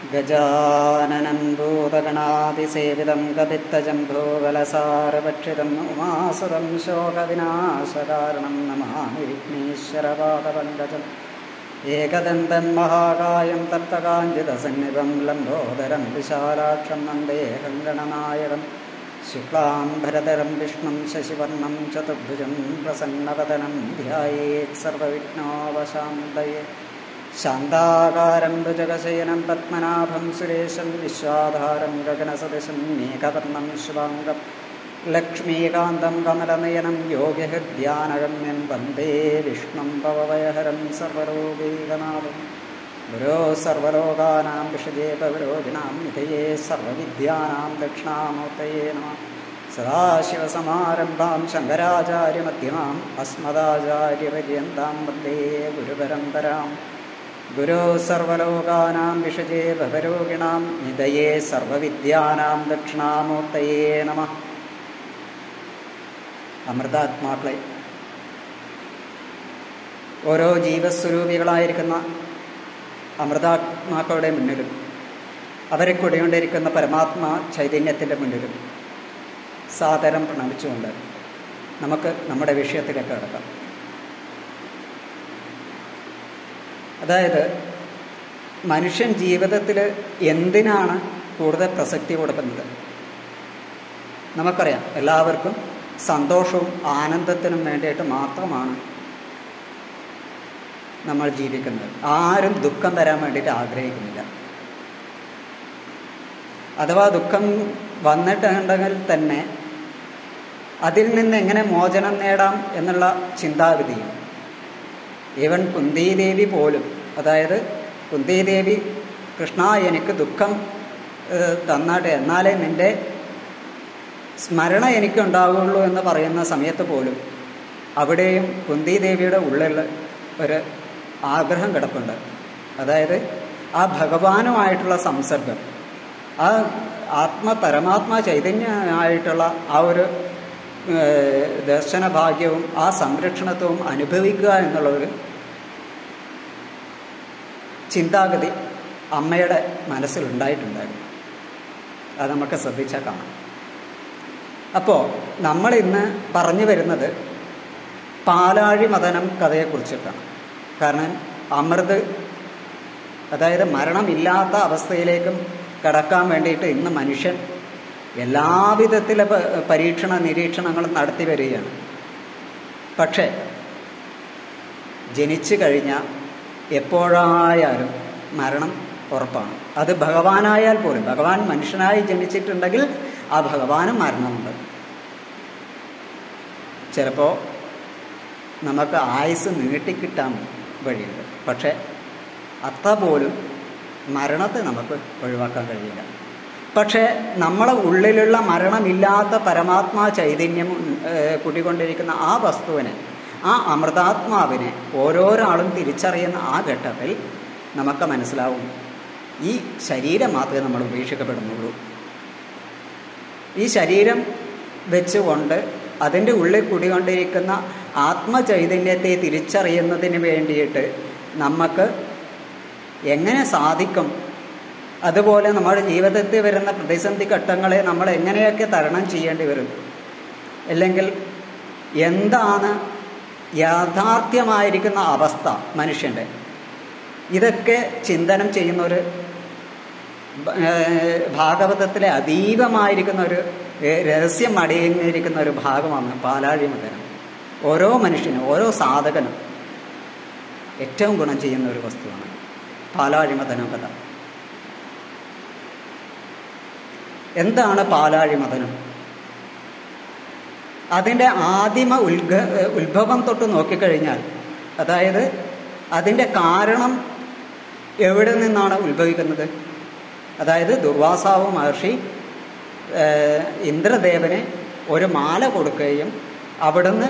गजाननं भूतगणातिसेवितं कपित्तजम्भोबलसारभक्षितम् उमासुरं शोकविनाशकारणं नमामि विघ्नेश्वरपादपङ्कजम् एकदन्तं महाकायं तप्तकाञ्चितसन्निभं लम्बोदरं विशालाक्षं वन्देऽहं गणनायकम् शुक्लां भरधरं विष्णुं शशिवर्णं चतुर्भुजं प्रसन्नवदनं ध्यायेत् सर्वविघ्नोपशान्तये शान्ताकारं भुजगशयनं पद्मनाभं सुरेशं विश्वाधारं गगनसदृशं मेघवर्णं शुभाङ्गं लक्ष्मीकान्तं कमलनयनं योगिहृद्यानगम्यं वन्दे विष्णुं भवभयहरं सर्वरोगैकनाथं गुरो सर्वलोकानां विषजे पविरोगिणां निधये सर्वविद्यानां दक्षिणामूर्तये नमः सदाशिवसमारम्भां शङ्कराचार्यमध्यमाम् अस्मदाचार्यपर्यन्तां वन्दे गुरुपरम्परां गुरो सर्वलोकानां विषजे भवरोगिणां निधये सर्वവിദ്യാനാം ദക്ഷിണാമൂർത്തയേ നമ അമൃതാത്മാക്കളെ ഓരോ ജീവസ്വരൂപികളായിരിക്കുന്ന അമൃതാത്മാക്കളുടെ മുന്നിലും അവരെ കൊടികൊണ്ടിരിക്കുന്ന പരമാത്മാ ചൈതന്യത്തിൻ്റെ മുന്നിലും സാദരം പ്രണമിച്ചുകൊണ്ട് നമുക്ക് നമ്മുടെ വിഷയത്തിലേക്ക് കിടക്കാം അതായത് മനുഷ്യൻ ജീവിതത്തിൽ എന്തിനാണ് കൂടുതൽ പ്രസക്തി കൊടുക്കുന്നത് നമുക്കറിയാം എല്ലാവർക്കും സന്തോഷവും ആനന്ദത്തിനും വേണ്ടിയിട്ട് മാത്രമാണ് നമ്മൾ ജീവിക്കുന്നത് ആരും ദുഃഖം തരാൻ വേണ്ടിയിട്ട് ആഗ്രഹിക്കുന്നില്ല അഥവാ ദുഃഖം വന്നിട്ടുണ്ടെങ്കിൽ തന്നെ അതിൽ നിന്ന് എങ്ങനെ മോചനം നേടാം എന്നുള്ള ചിന്താഗതിയും ഈവൻ കുന്തിദേവി പോലും അതായത് കുന്തിദേവി കൃഷ്ണ എനിക്ക് ദുഃഖം തന്നാട്ടെ എന്നാലേ നിൻ്റെ സ്മരണ എനിക്കുണ്ടാവുള്ളൂ എന്ന് പറയുന്ന സമയത്ത് പോലും അവിടെയും കുന്തിദേവിയുടെ ഉള്ളിൽ ഒരു ആഗ്രഹം കിടപ്പുണ്ട് അതായത് ആ ഭഗവാനുമായിട്ടുള്ള സംസർഗം ആ ആത്മ പരമാത്മ ചൈതന്യമായിട്ടുള്ള ആ ഒരു ദർശനഭാഗ്യവും ആ സംരക്ഷണത്വവും അനുഭവിക്കുക എന്നുള്ള ഒരു ചിന്താഗതി അമ്മയുടെ മനസ്സിലുണ്ടായിട്ടുണ്ടായിരുന്നു അത് നമുക്ക് ശ്രദ്ധിച്ചാൽ കാണാം അപ്പോൾ നമ്മൾ ഇന്ന് പറഞ്ഞു വരുന്നത് പാലാഴി മദനം കഥയെക്കുറിച്ചിട്ടാണ് കാരണം അമൃത് അതായത് മരണമില്ലാത്ത അവസ്ഥയിലേക്കും കടക്കാൻ വേണ്ടിയിട്ട് ഇന്ന് മനുഷ്യൻ എല്ലാവിധത്തിലെ പരീക്ഷണ നിരീക്ഷണങ്ങളും നടത്തി വരികയാണ് പക്ഷേ ജനിച്ചു കഴിഞ്ഞാൽ എപ്പോഴായാലും മരണം ഉറപ്പാണ് അത് ഭഗവാനായാൽ പോലും ഭഗവാൻ മനുഷ്യനായി ജനിച്ചിട്ടുണ്ടെങ്കിൽ ആ ഭഗവാനും മരണമുണ്ട് ചിലപ്പോൾ നമുക്ക് ആയുസ് നീട്ടിക്കിട്ടാൻ വഴിയുണ്ട് പക്ഷേ അത്ര പോലും മരണത്തെ നമുക്ക് ഒഴിവാക്കാൻ കഴിയില്ല പക്ഷേ നമ്മളെ ഉള്ളിലുള്ള മരണമില്ലാത്ത പരമാത്മാ ചൈതന്യം കുടികൊണ്ടിരിക്കുന്ന ആ വസ്തുവിനെ ആ അമൃതാത്മാവിനെ ഓരോരാളും തിരിച്ചറിയുന്ന ആ ഘട്ടത്തിൽ നമുക്ക് മനസ്സിലാവും ഈ ശരീരം മാത്രമേ നമ്മൾ ഉപേക്ഷിക്കപ്പെടുന്നുള്ളൂ ഈ ശരീരം വെച്ചുകൊണ്ട് അതിൻ്റെ ഉള്ളിൽ കുടികൊണ്ടിരിക്കുന്ന ആത്മചൈതന്യത്തെ തിരിച്ചറിയുന്നതിന് വേണ്ടിയിട്ട് നമുക്ക് എങ്ങനെ സാധിക്കും അതുപോലെ നമ്മുടെ ജീവിതത്തിൽ വരുന്ന പ്രതിസന്ധി ഘട്ടങ്ങളെ നമ്മൾ എങ്ങനെയൊക്കെ തരണം ചെയ്യേണ്ടി വരും അല്ലെങ്കിൽ എന്താണ് യാഥാർത്ഥ്യമായിരിക്കുന്ന അവസ്ഥ മനുഷ്യൻ്റെ ഇതൊക്കെ ചിന്തനം ചെയ്യുന്ന ഒരു ഭാഗവതത്തിലെ അതീവമായിരിക്കുന്ന ഒരു രഹസ്യം അടങ്ങിയിരിക്കുന്ന ഒരു ഭാഗമാണ് പാലാഴി മകനം ഓരോ മനുഷ്യനും ഓരോ സാധകനും ഏറ്റവും ഗുണം ചെയ്യുന്ന ഒരു വസ്തുവാണ് പാലാഴിമതനം കഥ എന്താണ് പാലാഴിമതനം അതിൻ്റെ ആദിമ ഉത്ഗ ഉത്ഭവം തൊട്ട് നോക്കിക്കഴിഞ്ഞാൽ അതായത് അതിൻ്റെ കാരണം എവിടെ നിന്നാണ് ഉത്ഭവിക്കുന്നത് അതായത് ദുർവാസാവ് മഹർഷി ഇന്ദ്രദേവന് ഒരു മാല കൊടുക്കുകയും അവിടുന്ന്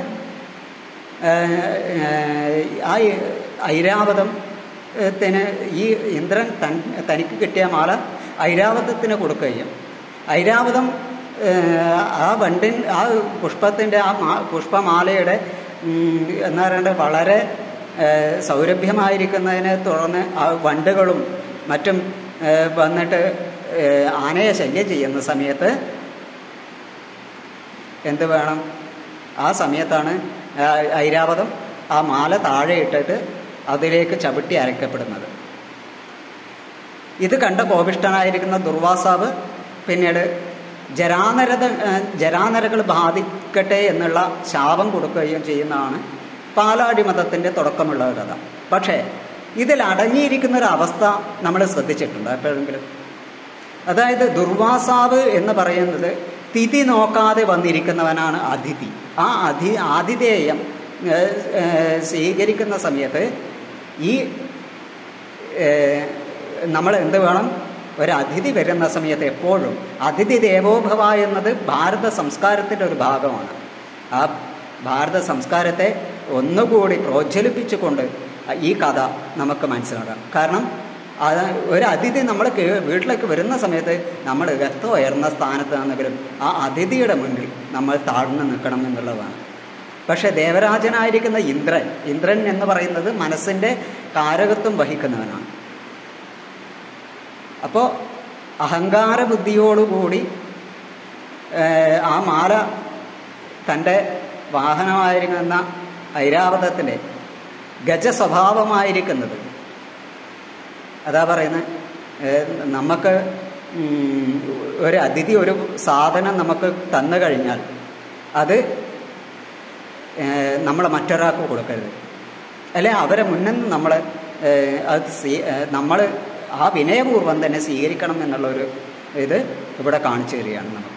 ആ ഐരാവതത്തിന് ഈ ഇന്ദ്രൻ തൻ തനിക്ക് കിട്ടിയ മാല ഐരാവതത്തിന് കൊടുക്കുകയും ഐരാവതം ആ വണ്ടിൻ ആ പുഷ്പത്തിൻ്റെ ആ മാ പുഷ്പമാലയുടെ എന്താ പറയണ്ടത് വളരെ സൗരഭ്യമായിരിക്കുന്നതിനെ തുടർന്ന് ആ വണ്ടുകളും മറ്റും ഏഹ്, വന്നിട്ട് ഏഹ്, ആനയെ ശല്യം ചെയ്യുന്ന സമയത്ത് എന്ത് വേണം ആ സമയത്താണ് ആ ഐരാവതം ആ മാല താഴെ ഇട്ടിട്ട് അതിലേക്ക് ചവിട്ടി അരക്കപ്പെടുന്നത് ഇത് കണ്ട കോപിഷ്ടനായിരിക്കുന്ന ദുർവാസാവ് പിന്നീട് ജരാനരത ഏഹ് ജരാനരകൾ ബാധിക്കട്ടെ എന്നുള്ള ശാപം കൊടുക്കുകയും ചെയ്യുന്നതാണ് പാലാടി മതത്തിൻ്റെ തുടക്കമുള്ള ഒരു കഥ പക്ഷേ ഇതിൽ അടങ്ങിയിരിക്കുന്ന ഒരു അവസ്ഥ നമ്മൾ ശ്രദ്ധിച്ചിട്ടുണ്ട് എപ്പോഴെങ്കിലും അതായത് ദുർവാസാവ് എന്ന് പറയുന്നത് തിഥി നോക്കാതെ വന്നിരിക്കുന്നവനാണ് അതിഥി ആ അധി ആതിഥേയം ഏഹ്, ഏഹ്, സ്വീകരിക്കുന്ന സമയത്ത് ഈ ഏഹ്, നമ്മൾ എന്ത് വേണം ഒരു അതിഥി വരുന്ന സമയത്ത് എപ്പോഴും അതിഥി ദേവോഭവ എന്നത് ഭാരത സംസ്കാരത്തിൻ്റെ ഒരു ഭാഗമാണ് ആ ഭാരത സംസ്കാരത്തെ ഒന്നുകൂടി പ്രോജ്വലിപ്പിച്ചുകൊണ്ട് ഈ കഥ നമുക്ക് മനസ്സിലാക്കാം കാരണം അത് ഒരു അതിഥി നമ്മൾ വീട്ടിലേക്ക് വരുന്ന സമയത്ത് നമ്മൾ എത്ര ഉയർന്ന സ്ഥാനത്താണെങ്കിലും ആ അതിഥിയുടെ മുന്നിൽ നമ്മൾ താഴ്ന്നു നിൽക്കണം എന്നുള്ളതാണ് പക്ഷേ ദേവരാജനായിരിക്കുന്ന ഇന്ദ്രൻ ഇന്ദ്രൻ എന്ന് പറയുന്നത് മനസ്സിൻ്റെ കാരകത്വം വഹിക്കുന്നവനാണ് അപ്പോൾ അഹങ്കാര ബുദ്ധിയോടുകൂടി ഏഹ്, ആ മാല തൻ്റെ വാഹനമായിരിക്കുന്ന ഐരാവതത്തിൻ്റെ ഗജ സ്വഭാവമായിരിക്കുന്നത് അതാ പറയുന്നത് ഏഹ്, നമുക്ക് ഉം, ഒരു അതിഥി ഒരു സാധനം നമുക്ക് തന്നു കഴിഞ്ഞാൽ അത് നമ്മൾ മറ്റൊരാൾക്ക് കൊടുക്കരുത് അല്ലെ അവരെ മുന്നിൽ നിന്ന് നമ്മൾ അത് നമ്മൾ ആ വിനയപൂർവ്വം തന്നെ സ്വീകരിക്കണം എന്നുള്ളൊരു ഇത് ഇവിടെ കാണിച്ചു തരികയാണ് നമുക്ക്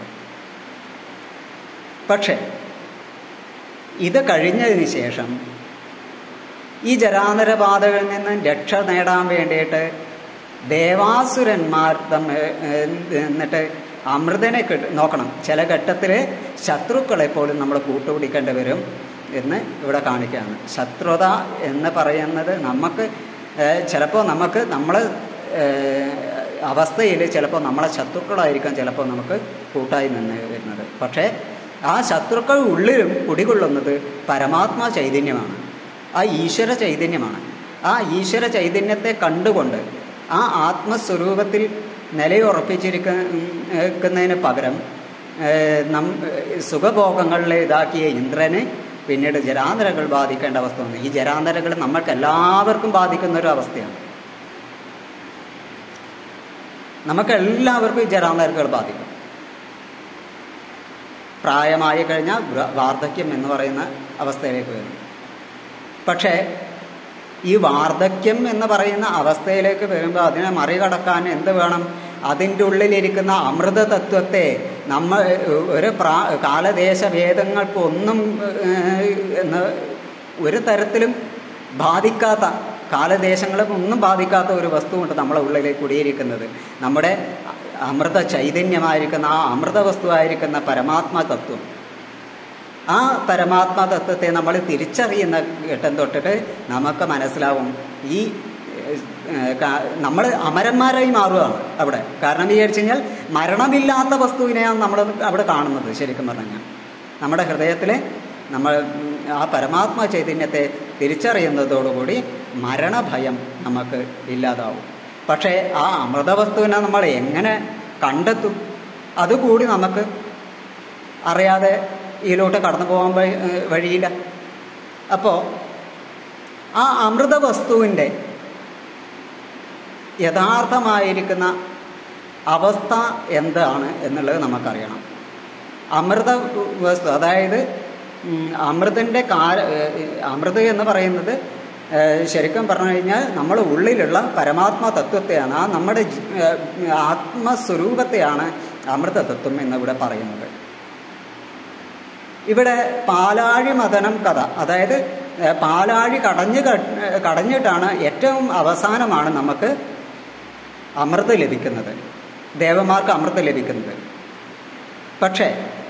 പക്ഷേ ഇത് കഴിഞ്ഞതിന് ശേഷം ഈ ജരാനരബാധകളിൽ നിന്ന് രക്ഷ നേടാൻ വേണ്ടിയിട്ട് ദേവാസുരന്മാർ തമ്മിൽ എന്നിട്ട് അമൃതനെ കിട്ട നോക്കണം ചില ഘട്ടത്തിൽ ശത്രുക്കളെ പോലും നമ്മൾ കൂട്ടുപിടിക്കേണ്ടി വരും എന്ന് ഇവിടെ കാണിക്കുകയാണ് ശത്രുത എന്ന് പറയുന്നത് നമുക്ക് ചിലപ്പോൾ നമുക്ക് നമ്മൾ അവസ്ഥയിൽ ചിലപ്പോൾ നമ്മളെ ശത്രുക്കളായിരിക്കാം ചിലപ്പോൾ നമുക്ക് കൂട്ടായി നിന്ന് വരുന്നത് പക്ഷേ ആ ശത്രുക്കൾ ഉള്ളിലും കുടികൊള്ളുന്നത് പരമാത്മാ ചൈതന്യമാണ് ആ ഈശ്വര ചൈതന്യമാണ് ആ ഈശ്വര ചൈതന്യത്തെ കണ്ടുകൊണ്ട് ആ ആത്മസ്വരൂപത്തിൽ നിലയുറപ്പിച്ചിരിക്കുന്നതിന് പകരം നം സുഖഭോഗങ്ങളിൽ ഇതാക്കിയ ഇന്ദ്രന് പിന്നീട് ജരാന്തരകൾ ബാധിക്കേണ്ട അവസ്ഥ വന്നു ഈ ജരാന്തരകൾ നമ്മൾക്ക് എല്ലാവർക്കും ബാധിക്കുന്ന ഒരു അവസ്ഥയാണ് നമുക്ക് എല്ലാവർക്കും ഈ ജരാന്തരകൾ ബാധിക്കും പ്രായമായി കഴിഞ്ഞാൽ വാർദ്ധക്യം എന്ന് പറയുന്ന അവസ്ഥയിലേക്ക് വരും പക്ഷേ ഈ വാർദ്ധക്യം എന്ന് പറയുന്ന അവസ്ഥയിലേക്ക് വരുമ്പോൾ അതിനെ മറികടക്കാൻ എന്ത് വേണം അതിൻ്റെ ഉള്ളിലിരിക്കുന്ന അമൃത തത്വത്തെ നമ്മൾ ഒരു പ്രാ കാലദേശ ഭേദങ്ങൾക്കൊന്നും എന്ന് ഒരു തരത്തിലും ബാധിക്കാത്ത കാലദേശങ്ങളും ഒന്നും ബാധിക്കാത്ത ഒരു വസ്തുവുണ്ട് നമ്മളെ ഉള്ളിലേക്ക് കുടിയിരിക്കുന്നത് നമ്മുടെ അമൃത ചൈതന്യമായിരിക്കുന്ന ആ അമൃത വസ്തുവായിരിക്കുന്ന പരമാത്മാ തത്വം ആ പരമാത്മാ തത്വത്തെ നമ്മൾ തിരിച്ചറിയുന്ന ഘട്ടം തൊട്ടിട്ട് നമുക്ക് മനസ്സിലാവും ഈ നമ്മൾ അമരന്മാരായി മാറുകയാണ് അവിടെ കാരണം വിചാരിച്ചു കഴിഞ്ഞാൽ മരണമില്ലാത്ത വസ്തുവിനെയാണ് നമ്മൾ അവിടെ കാണുന്നത് ശരിക്കും പറഞ്ഞാൽ നമ്മുടെ ഹൃദയത്തിൽ നമ്മൾ ആ പരമാത്മാ ചൈതന്യത്തെ തിരിച്ചറിയുന്നതോടുകൂടി മരണഭയം നമുക്ക് ഇല്ലാതാവും പക്ഷേ ആ അമൃതവസ്തുവിനെ നമ്മൾ എങ്ങനെ കണ്ടെത്തും അതുകൂടി നമുക്ക് അറിയാതെ ഇതിലോട്ട് കടന്നു പോകാൻ വഴിയില്ല അപ്പോൾ ആ അമൃത വസ്തുവിൻ്റെ യഥാർത്ഥമായിരിക്കുന്ന അവസ്ഥ എന്താണ് എന്നുള്ളത് നമുക്കറിയണം അമൃത വസ്തു അതായത് അമൃതൻ്റെ കാല അമൃത എന്ന് പറയുന്നത് ശരിക്കും പറഞ്ഞു കഴിഞ്ഞാൽ നമ്മുടെ ഉള്ളിലുള്ള പരമാത്മ തത്വത്തെയാണ് ആ നമ്മുടെ ആത്മസ്വരൂപത്തെയാണ് അമൃത തത്വം എന്നിവിടെ പറയുന്നത് ഇവിടെ പാലാഴി മദനം കഥ അതായത് പാലാഴി കടഞ്ഞ് കടഞ്ഞിട്ടാണ് ഏറ്റവും അവസാനമാണ് നമുക്ക് അമൃത് ലഭിക്കുന്നത് ദേവന്മാർക്ക് അമൃത് ലഭിക്കുന്നത് പക്ഷേ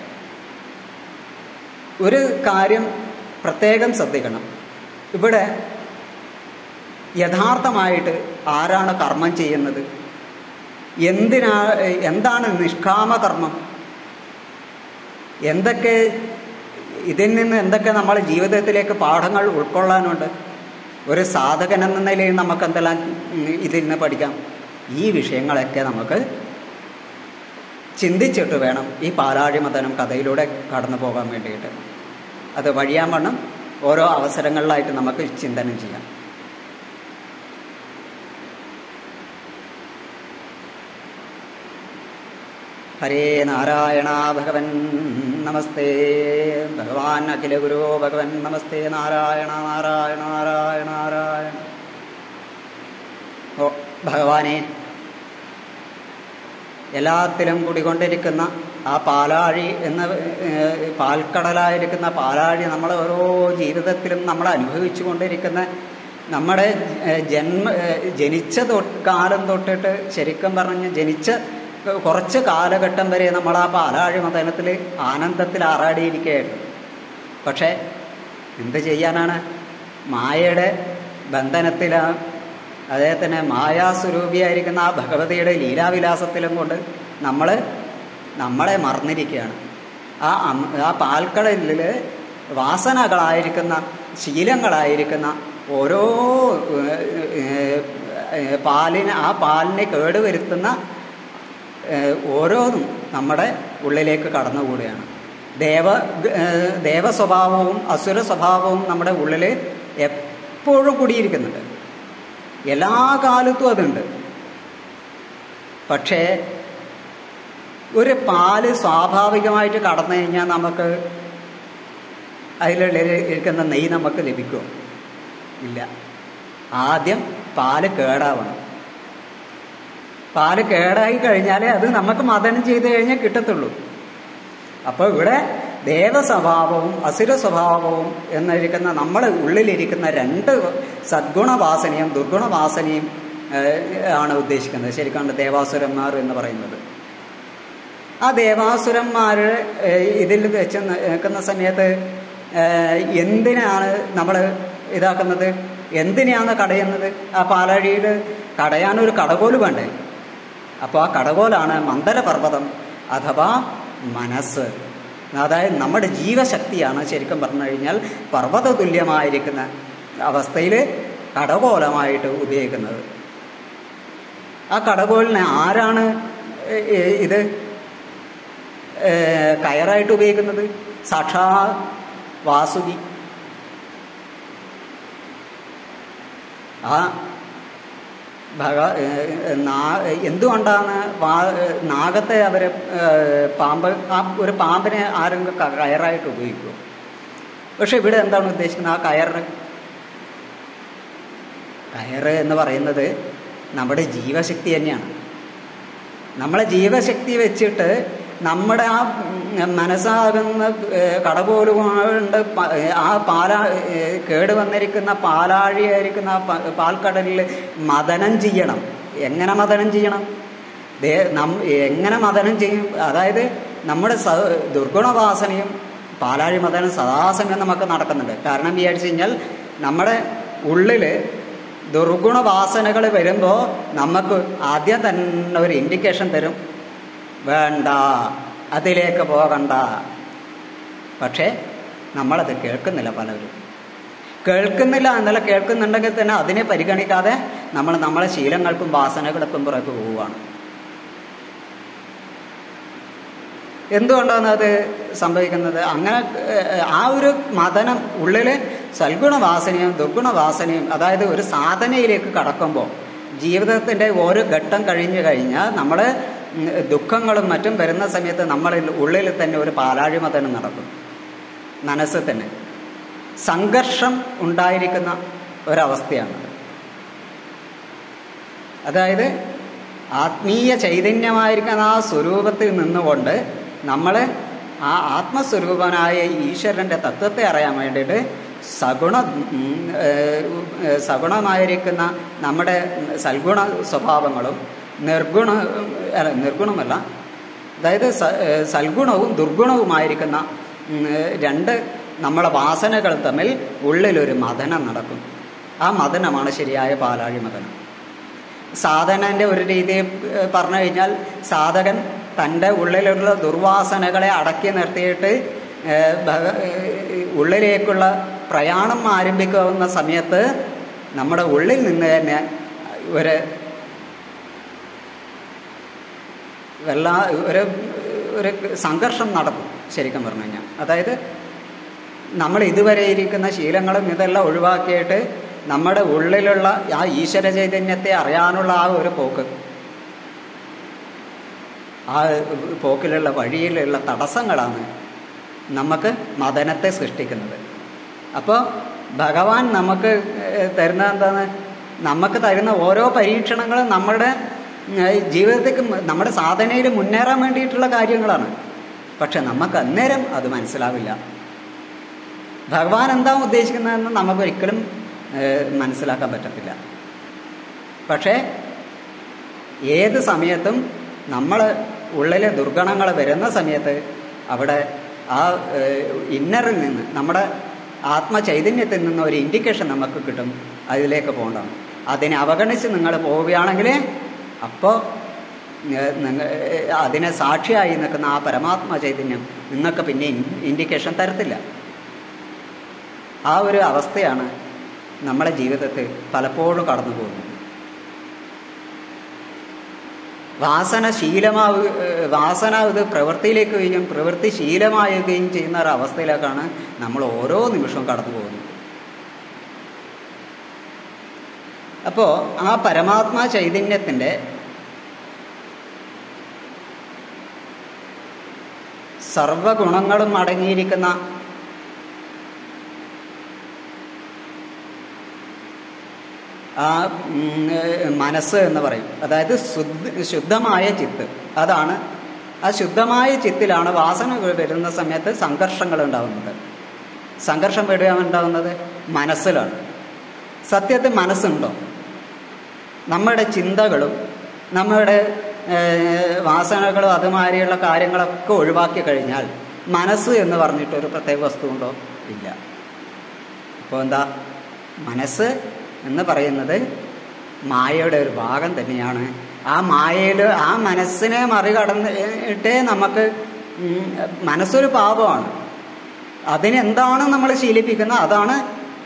ഒരു കാര്യം പ്രത്യേകം ശ്രദ്ധിക്കണം ഇവിടെ യഥാർത്ഥമായിട്ട് ആരാണ് കർമ്മം ചെയ്യുന്നത് എന്തിനാ എന്താണ് നിഷ്കാമ കർമ്മം എന്തൊക്കെ ഇതിൽ നിന്ന് എന്തൊക്കെ നമ്മുടെ ജീവിതത്തിലേക്ക് പാഠങ്ങൾ ഉൾക്കൊള്ളാനുണ്ട് ഒരു സാധകൻ എന്ന നിലയിൽ നമുക്ക് എന്തെല്ലാം ഇതിൽ നിന്ന് പഠിക്കാം ഈ വിഷയങ്ങളൊക്കെ നമുക്ക് ചിന്തിച്ചിട്ട് വേണം ഈ പാലാഴിമതനം കഥയിലൂടെ കടന്നു പോകാൻ വേണ്ടിയിട്ട് അത് വഴിയാൻ ഓരോ അവസരങ്ങളിലായിട്ട് നമുക്ക് ചിന്തനം ചെയ്യാം ഹരേ നാരായണ ഭഗവൻ നമസ്തേ ഭഗവാൻ അഖില ഗുരു ഭഗവൻ നമസ്തേ നാരായണ നാരായണ നാരായണ നാരായണ ഓ ഭഗവാനെ എല്ലാത്തിലും കുടികൊണ്ടിരിക്കുന്ന ആ പാലാഴി എന്ന ഏഹ്, പാൽക്കടലായിരിക്കുന്ന പാലാഴി നമ്മൾ ഓരോ ജീവിതത്തിലും നമ്മൾ അനുഭവിച്ചു കൊണ്ടിരിക്കുന്ന നമ്മുടെ ഏഹ്, ജന്മ ഏഹ്, ജനിച്ച തൊട്ട് കാലം തൊട്ടിട്ട് ശരിക്കും പറഞ്ഞ് ജനിച്ച കുറച്ച് കാലഘട്ടം വരെ നമ്മൾ ആ പാലാഴി മതനത്തിൽ ആനന്ദത്തിൽ ആറാടിയിരിക്കുകയായിരുന്നു പക്ഷേ എന്ത് ചെയ്യാനാണ് മായയുടെ ബന്ധനത്തിലാണ് അദ്ദേഹത്തിന് മായാസ്വരൂപിയായിരിക്കുന്ന ആ ഭഗവതിയുടെ ലീലാവിലാസത്തിലും കൊണ്ട് നമ്മൾ നമ്മളെ മറന്നിരിക്കുകയാണ് ആ അം- ആ പാൽക്കടലിൽ വാസനകളായിരിക്കുന്ന ശീലങ്ങളായിരിക്കുന്ന ഓരോ ഏഹ്, ഏഹ്, ഏഹ്, പാലിന് ആ പാലിനെ കേടുവരുത്തുന്ന ഏഹ്, ഓരോന്നും നമ്മുടെ ഉള്ളിലേക്ക് കടന്നുകൂടുകയാണ് ദേവ ഏഹ്, ദേവസ്വഭാവവും അസുര സ്വഭാവവും നമ്മുടെ ഉള്ളിൽ എപ്പോഴും കുടിയിരിക്കുന്നുണ്ട് എല്ലാ കാലത്തും അതുണ്ട് പക്ഷേ ഒരു പാല് സ്വാഭാവികമായിട്ട് കടന്നു കഴിഞ്ഞാൽ നമുക്ക് അതിലുള്ള ഇരിക്കുന്ന നെയ്യ് നമുക്ക് ലഭിക്കുമോ ഇല്ല ആദ്യം പാല് കേടാവണം പാല് കേടായി കഴിഞ്ഞാലേ അത് നമുക്ക് മതനം ചെയ്ത് കഴിഞ്ഞാൽ കിട്ടത്തുള്ളൂ അപ്പോൾ ഇവിടെ ദേവസ്വഭാവവും അസുര സ്വഭാവവും എന്നിരിക്കുന്ന നമ്മുടെ ഉള്ളിലിരിക്കുന്ന രണ്ട് സദ്ഗുണവാസനയും ദുർഗുണവാസനയും ഏഹ്, ആണ് ഉദ്ദേശിക്കുന്നത് ശരിക്കാണ്ട് ദേവാസുരന്മാർ എന്ന് പറയുന്നത് ആ ദേവാസുരന്മാർ ഇതിൽ വെച്ച് നിൽക്കുന്ന സമയത്ത് ഏഹ്, എന്തിനാണ് നമ്മൾ ഇതാക്കുന്നത് എന്തിനാണ് കടയുന്നത് ആ പാലാഴിയിൽ കടയാനൊരു കടകോല് വേണ്ടേ അപ്പോൾ ആ കടകോലാണ് മന്ദരപർവ്വതം അഥവാ മനസ്സ് അതായത് നമ്മുടെ ജീവശക്തിയാണ് ശരിക്കും പറഞ്ഞു കഴിഞ്ഞാൽ പർവ്വത തുല്യമായിരിക്കുന്ന അവസ്ഥയിൽ കടകോലമായിട്ട് ഉപയോഗിക്കുന്നത് ആ കടകോലിനെ ആരാണ് ഏ- ഏ- ഇത് ഏ, കയറായിട്ട് ഉപയോഗിക്കുന്നത് സാക്ഷാ വാസുകി ആ ഭഗ ഏ, നാ എന്തുകൊണ്ടാണ് വാ നാഗത്തെ അവർ പാമ്പ് ആ ഒരു പാമ്പിനെ ആരെങ്കിലും ക- കയറായിട്ട് ഉപയോഗിക്കുമോ പക്ഷെ ഇവിടെ എന്താണ് ഉദ്ദേശിക്കുന്നത് ആ കയറ് കയറ് എന്ന് പറയുന്നത് നമ്മുടെ ജീവശക്തി തന്നെയാണ് നമ്മളെ ജീവശക്തി വെച്ചിട്ട് നമ്മുടെ ആ ഉം, മനസ്സാകുന്ന ഏഹ്, കടകോല് കൊണ്ട് പ- ഏഹ്, ആ പാലാ ഏഹ്, കേട് വന്നിരിക്കുന്ന പാലാഴിയായിരിക്കുന്ന ആ പ- പാൽക്കടലിൽ മദനം ചെയ്യണം എങ്ങനെ മദനം ചെയ്യണം ദേ നം എങ്ങനെ മദനം ചെയ്യും അതായത് നമ്മുടെ സ ദുർഗുണവാസനയും പാലാഴി മദനം സദാസമയം നമുക്ക് നടക്കുന്നുണ്ട് കാരണം വിചാരിച്ചു കഴിഞ്ഞാൽ നമ്മുടെ ഉള്ളിൽ ദുർഗുണവാസനകൾ വരുമ്പോൾ നമുക്ക് ആദ്യം തന്നെ ഒരു ഇൻഡിക്കേഷൻ തരും വേണ്ട അതിലേക്ക് പോകണ്ട പക്ഷേ നമ്മളത് കേൾക്കുന്നില്ല പലരും കേൾക്കുന്നില്ല എന്നല്ല കേൾക്കുന്നുണ്ടെങ്കിൽ തന്നെ അതിനെ പരിഗണിക്കാതെ നമ്മൾ നമ്മളെ ശീലങ്ങൾക്കും വാസനകൾക്കും പുറകെ പോവുകയാണ് എന്തുകൊണ്ടാണ് അത് സംഭവിക്കുന്നത് അങ്ങനെ ഏഹ്, ആ ഒരു മതനം ഉള്ളിൽ സൽഗുണവാസനയും ദുർഗുണവാസനയും അതായത് ഒരു സാധനയിലേക്ക് കടക്കുമ്പോൾ ജീവിതത്തിൻ്റെ ഓരോ ഘട്ടം കഴിഞ്ഞു കഴിഞ്ഞാൽ നമ്മൾ ദുഃഖങ്ങളും മറ്റും വരുന്ന സമയത്ത് നമ്മളിൽ ഉള്ളിൽ തന്നെ ഒരു പാലാഴി മതനം നടക്കും മനസ്സിൽ തന്നെ സംഘർഷം ഉണ്ടായിരിക്കുന്ന ഒരവസ്ഥയാണ് അതായത് ആത്മീയ ചൈതന്യമായിരിക്കുന്ന ആ സ്വരൂപത്തിൽ നിന്നുകൊണ്ട് നമ്മൾ ആ ആത്മസ്വരൂപനായ ഈശ്വരൻ്റെ തത്വത്തെ അറിയാൻ വേണ്ടിയിട്ട് സഗുണ ഉം, ഏഹ്, ഏഹ്, സഗുണമായിരിക്കുന്ന നമ്മുടെ സൽഗുണ സ്വഭാവങ്ങളും നിർഗുണ അല്ല നിർഗുണമല്ല അതായത് സ- ഏഹ്, സൽഗുണവും ദുർഗുണവുമായിരിക്കുന്ന ഉം, ഏഹ്, രണ്ട് നമ്മളെ വാസനകൾ തമ്മിൽ ഉള്ളിലൊരു മഥനം നടക്കും ആ മഥനമാണ് ശരിയായ പാലാഴി മഥനം സാധനൻ്റെ ഒരു രീതി ഏഹ്, പറഞ്ഞു കഴിഞ്ഞാൽ സാധകൻ തൻ്റെ ഉള്ളിലുള്ള ദുർവാസനകളെ അടക്കി നിർത്തിയിട്ട് ഏഹ്, ഭഗ- ഏഹ്, ഉള്ളിലേക്കുള്ള പ്രയാണം ആരംഭിക്കാവുന്ന സമയത്ത് നമ്മുടെ ഉള്ളിൽ നിന്ന് തന്നെ ഒരു വല്ല ഒരു ഒരു സംഘർഷം നടക്കും ശരിക്കും പറഞ്ഞു കഴിഞ്ഞാൽ അതായത് നമ്മൾ ഇതുവരെ ഇരിക്കുന്ന ശീലങ്ങളും ഇതെല്ലാം ഒഴിവാക്കിയിട്ട് നമ്മുടെ ഉള്ളിലുള്ള ആ ഈശ്വര ചൈതന്യത്തെ അറിയാനുള്ള ആ ഒരു പോക്ക് ആ പോക്കിലുള്ള വഴിയിലുള്ള തടസ്സങ്ങളാണ് നമുക്ക് മദനത്തെ സൃഷ്ടിക്കുന്നത് അപ്പോൾ ഭഗവാൻ നമുക്ക് ഏഹ്, തരുന്ന എന്താണ് നമുക്ക് തരുന്ന ഓരോ പരീക്ഷണങ്ങളും നമ്മുടെ ഏഹ്, ജീവിതത്തേക്ക് മ- നമ്മുടെ സാധനയിൽ മുന്നേറാൻ വേണ്ടിയിട്ടുള്ള കാര്യങ്ങളാണ് പക്ഷെ നമുക്ക് അന്നേരം അത് മനസ്സിലാവില്ല ഭഗവാൻ എന്താ ഉദ്ദേശിക്കുന്നതെന്ന് നമുക്ക് ഒരിക്കലും ഏഹ്, മനസ്സിലാക്കാൻ പറ്റത്തില്ല പക്ഷേ ഏത് സമയത്തും നമ്മൾ ഉള്ളിലെ ദുർഗണങ്ങൾ വരുന്ന സമയത്ത് അവിടെ ആ ഏഹ്, ഇന്നറിൽ നിന്ന് നമ്മുടെ ആത്മചൈതന്യത്തിൽ നിന്ന് ഒരു ഇൻഡിക്കേഷൻ നമുക്ക് കിട്ടും അതിലേക്ക് പോകേണ്ടതാണ് അതിനെ അവഗണിച്ച് നിങ്ങൾ പോവുകയാണെങ്കിൽ അപ്പോൾ നിങ്ങൾ അതിനെ സാക്ഷിയായി നിൽക്കുന്ന ആ പരമാത്മ ചൈതന്യം നിങ്ങൾക്ക് പിന്നെ ഇൻഡിക്കേഷൻ തരത്തില്ല ആ ഒരു അവസ്ഥയാണ് നമ്മുടെ ജീവിതത്തിൽ പലപ്പോഴും കടന്നു പോകുന്നത് വാസന ശീലമാവു ഏഹ് വാസന ഇത് പ്രവൃത്തിയിലേക്ക് വരികയും പ്രവൃത്തി ശീലമാവുകയും ചെയ്യുന്ന ഒരു അവസ്ഥയിലേക്കാണ് നമ്മൾ ഓരോ നിമിഷവും കടന്നു പോകുന്നത് അപ്പോൾ ആ പരമാത്മാ ചൈതന്യത്തിൻ്റെ സർവഗുണങ്ങളും അടങ്ങിയിരിക്കുന്ന ആ ഉം, ഏഹ്, മനസ്സ് എന്ന് പറയും അതായത് ശുദ്ധ ശുദ്ധമായ ചിത്ത് അതാണ് ആ ശുദ്ധമായ ചിത്തിലാണ് വാസനകൾ വരുന്ന സമയത്ത് സംഘർഷങ്ങൾ ഉണ്ടാകുന്നത് സംഘർഷം വരിക ഉണ്ടാകുന്നത് മനസ്സിലാണ് സത്യത്തിൽ മനസ്സുണ്ടോ നമ്മുടെ ചിന്തകളും നമ്മുടെ ഏഹ്, വാസനകളും അതുമാതിരിയുള്ള കാര്യങ്ങളൊക്കെ ഒഴിവാക്കി കഴിഞ്ഞാൽ മനസ്സ് എന്ന് പറഞ്ഞിട്ടൊരു പ്രത്യേക വസ്തു ഉണ്ടോ ഇല്ല അപ്പോൾ എന്താ മനസ്സ് എന്ന് പറയുന്നത് മായയുടെ ഒരു ഭാഗം തന്നെയാണ് ആ മായയിൽ ആ മനസ്സിനെ മറികടന്നിട്ടേ നമുക്ക് ഉം, മനസ്സൊരു പാപമാണ് അതിനെന്താണ് നമ്മൾ ശീലിപ്പിക്കുന്നത് അതാണ്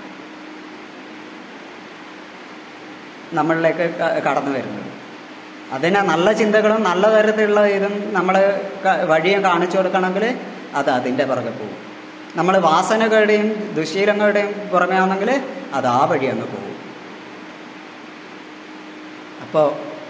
നമ്മളിലേക്ക് ക- കടന്നു വരുന്നത് അതിനെ നല്ല ചിന്തകളും നല്ല തരത്തിലുള്ള ഇതും നമ്മൾ വഴിയും കാണിച്ചു കൊടുക്കണമെങ്കിൽ അത് അതിൻ്റെ പുറകെ പോകും നമ്മൾ വാസനകളുടെയും ദുശീലങ്ങളുടെയും പുറമെ ആണെങ്കിൽ അത് ആ വഴി അങ്ങ് പോകും അപ്പോൾ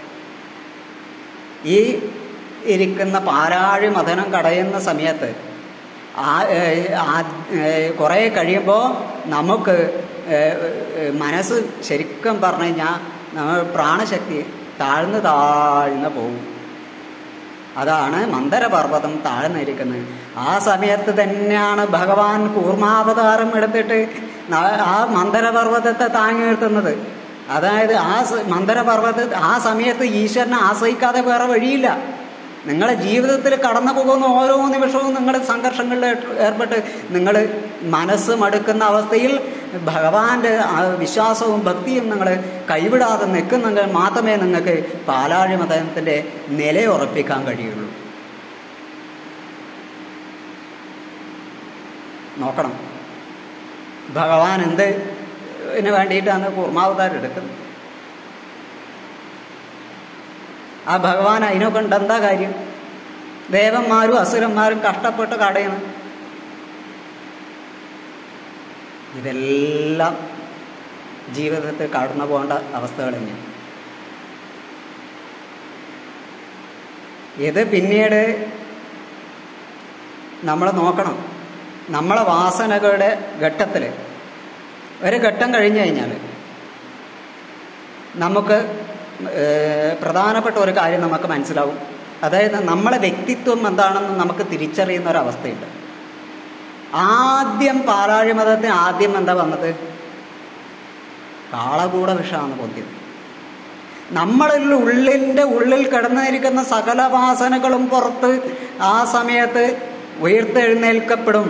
ഈ ഇരിക്കുന്ന പാരാഴി മഥനം കടയുന്ന സമയത്ത് ആ ഏഹ്, ആ ഏഹ്, കുറേ കഴിയുമ്പോൾ നമുക്ക് ഏഹ്, ഏഹ്, മനസ്സ് ശരിക്കും പറഞ്ഞു കഴിഞ്ഞാൽ നമ്മൾ പ്രാണശക്തി താഴ്ന്ന് താഴ്ന്ന് പോകും അതാണ് മന്ദരപർവ്വതം താഴ്ന്നിരിക്കുന്നത് ആ സമയത്ത് തന്നെയാണ് ഭഗവാൻ കൂർമാവതാരം എടുത്തിട്ട് ന- ആ മന്ദരപർവ്വതത്തെ താങ്ങി നിർത്തുന്നത് അതായത് ആ സ- മന്ദരപർവ്വത ആ സമയത്ത് ഈശ്വരനെ ആശ്രയിക്കാതെ വേറെ വഴിയില്ല നിങ്ങളുടെ ജീവിതത്തിൽ കടന്നു പോകുന്ന ഓരോ നിമിഷവും നിങ്ങൾ സംഘർഷങ്ങളിൽ ഏർപ്പെ- ഏർപ്പെട്ട് നിങ്ങൾ മനസ്സ് മടുക്കുന്ന അവസ്ഥയിൽ ഭഗവാന്റെ ആ വിശ്വാസവും ഭക്തിയും നിങ്ങൾ കൈവിടാതെ നിൽക്കുന്നെങ്കിൽ മാത്രമേ നിങ്ങൾക്ക് പാലാഴി മതത്തിൻ്റെ നിലയുറപ്പിക്കാൻ കഴിയുള്ളൂ നോക്കണം ഭഗവാൻ എന്ത് ഇതിന് വേണ്ടിയിട്ടാണ് കൂർമാവതാരം എടുക്കുന്നത് ആ ഭഗവാൻ അതിനെ കൊണ്ട് എന്താ കാര്യം ദേവന്മാരും അസുരന്മാരും കഷ്ടപ്പെട്ട് കടയണം ഇതെല്ലാം ജീവിതത്തിൽ കടന്നു പോകേണ്ട അവസ്ഥകൾ തന്നെയാണ് ഇത് പിന്നീട് നമ്മൾ നോക്കണം നമ്മളെ വാസനകളുടെ ഘട്ടത്തിൽ ഒരു ഘട്ടം കഴിഞ്ഞു കഴിഞ്ഞാൽ നമുക്ക് ഏഹ്, പ്രധാനപ്പെട്ട ഒരു കാര്യം നമുക്ക് മനസ്സിലാവും അതായത് നമ്മളെ വ്യക്തിത്വം എന്താണെന്ന് നമുക്ക് തിരിച്ചറിയുന്ന ഒരു അവസ്ഥയുണ്ട് ആദ്യം പാലാഴി മതത്തിന് ആദ്യം എന്താ വന്നത് കാളകൂട വിഷമാണ് പൊന്തിയത് നമ്മളിൽ ഉള്ളിൻ്റെ ഉള്ളിൽ കിടന്നിരിക്കുന്ന സകല വാസനകളും പുറത്ത് ആ സമയത്ത് ഉയർത്തെഴുന്നേൽക്കപ്പെടും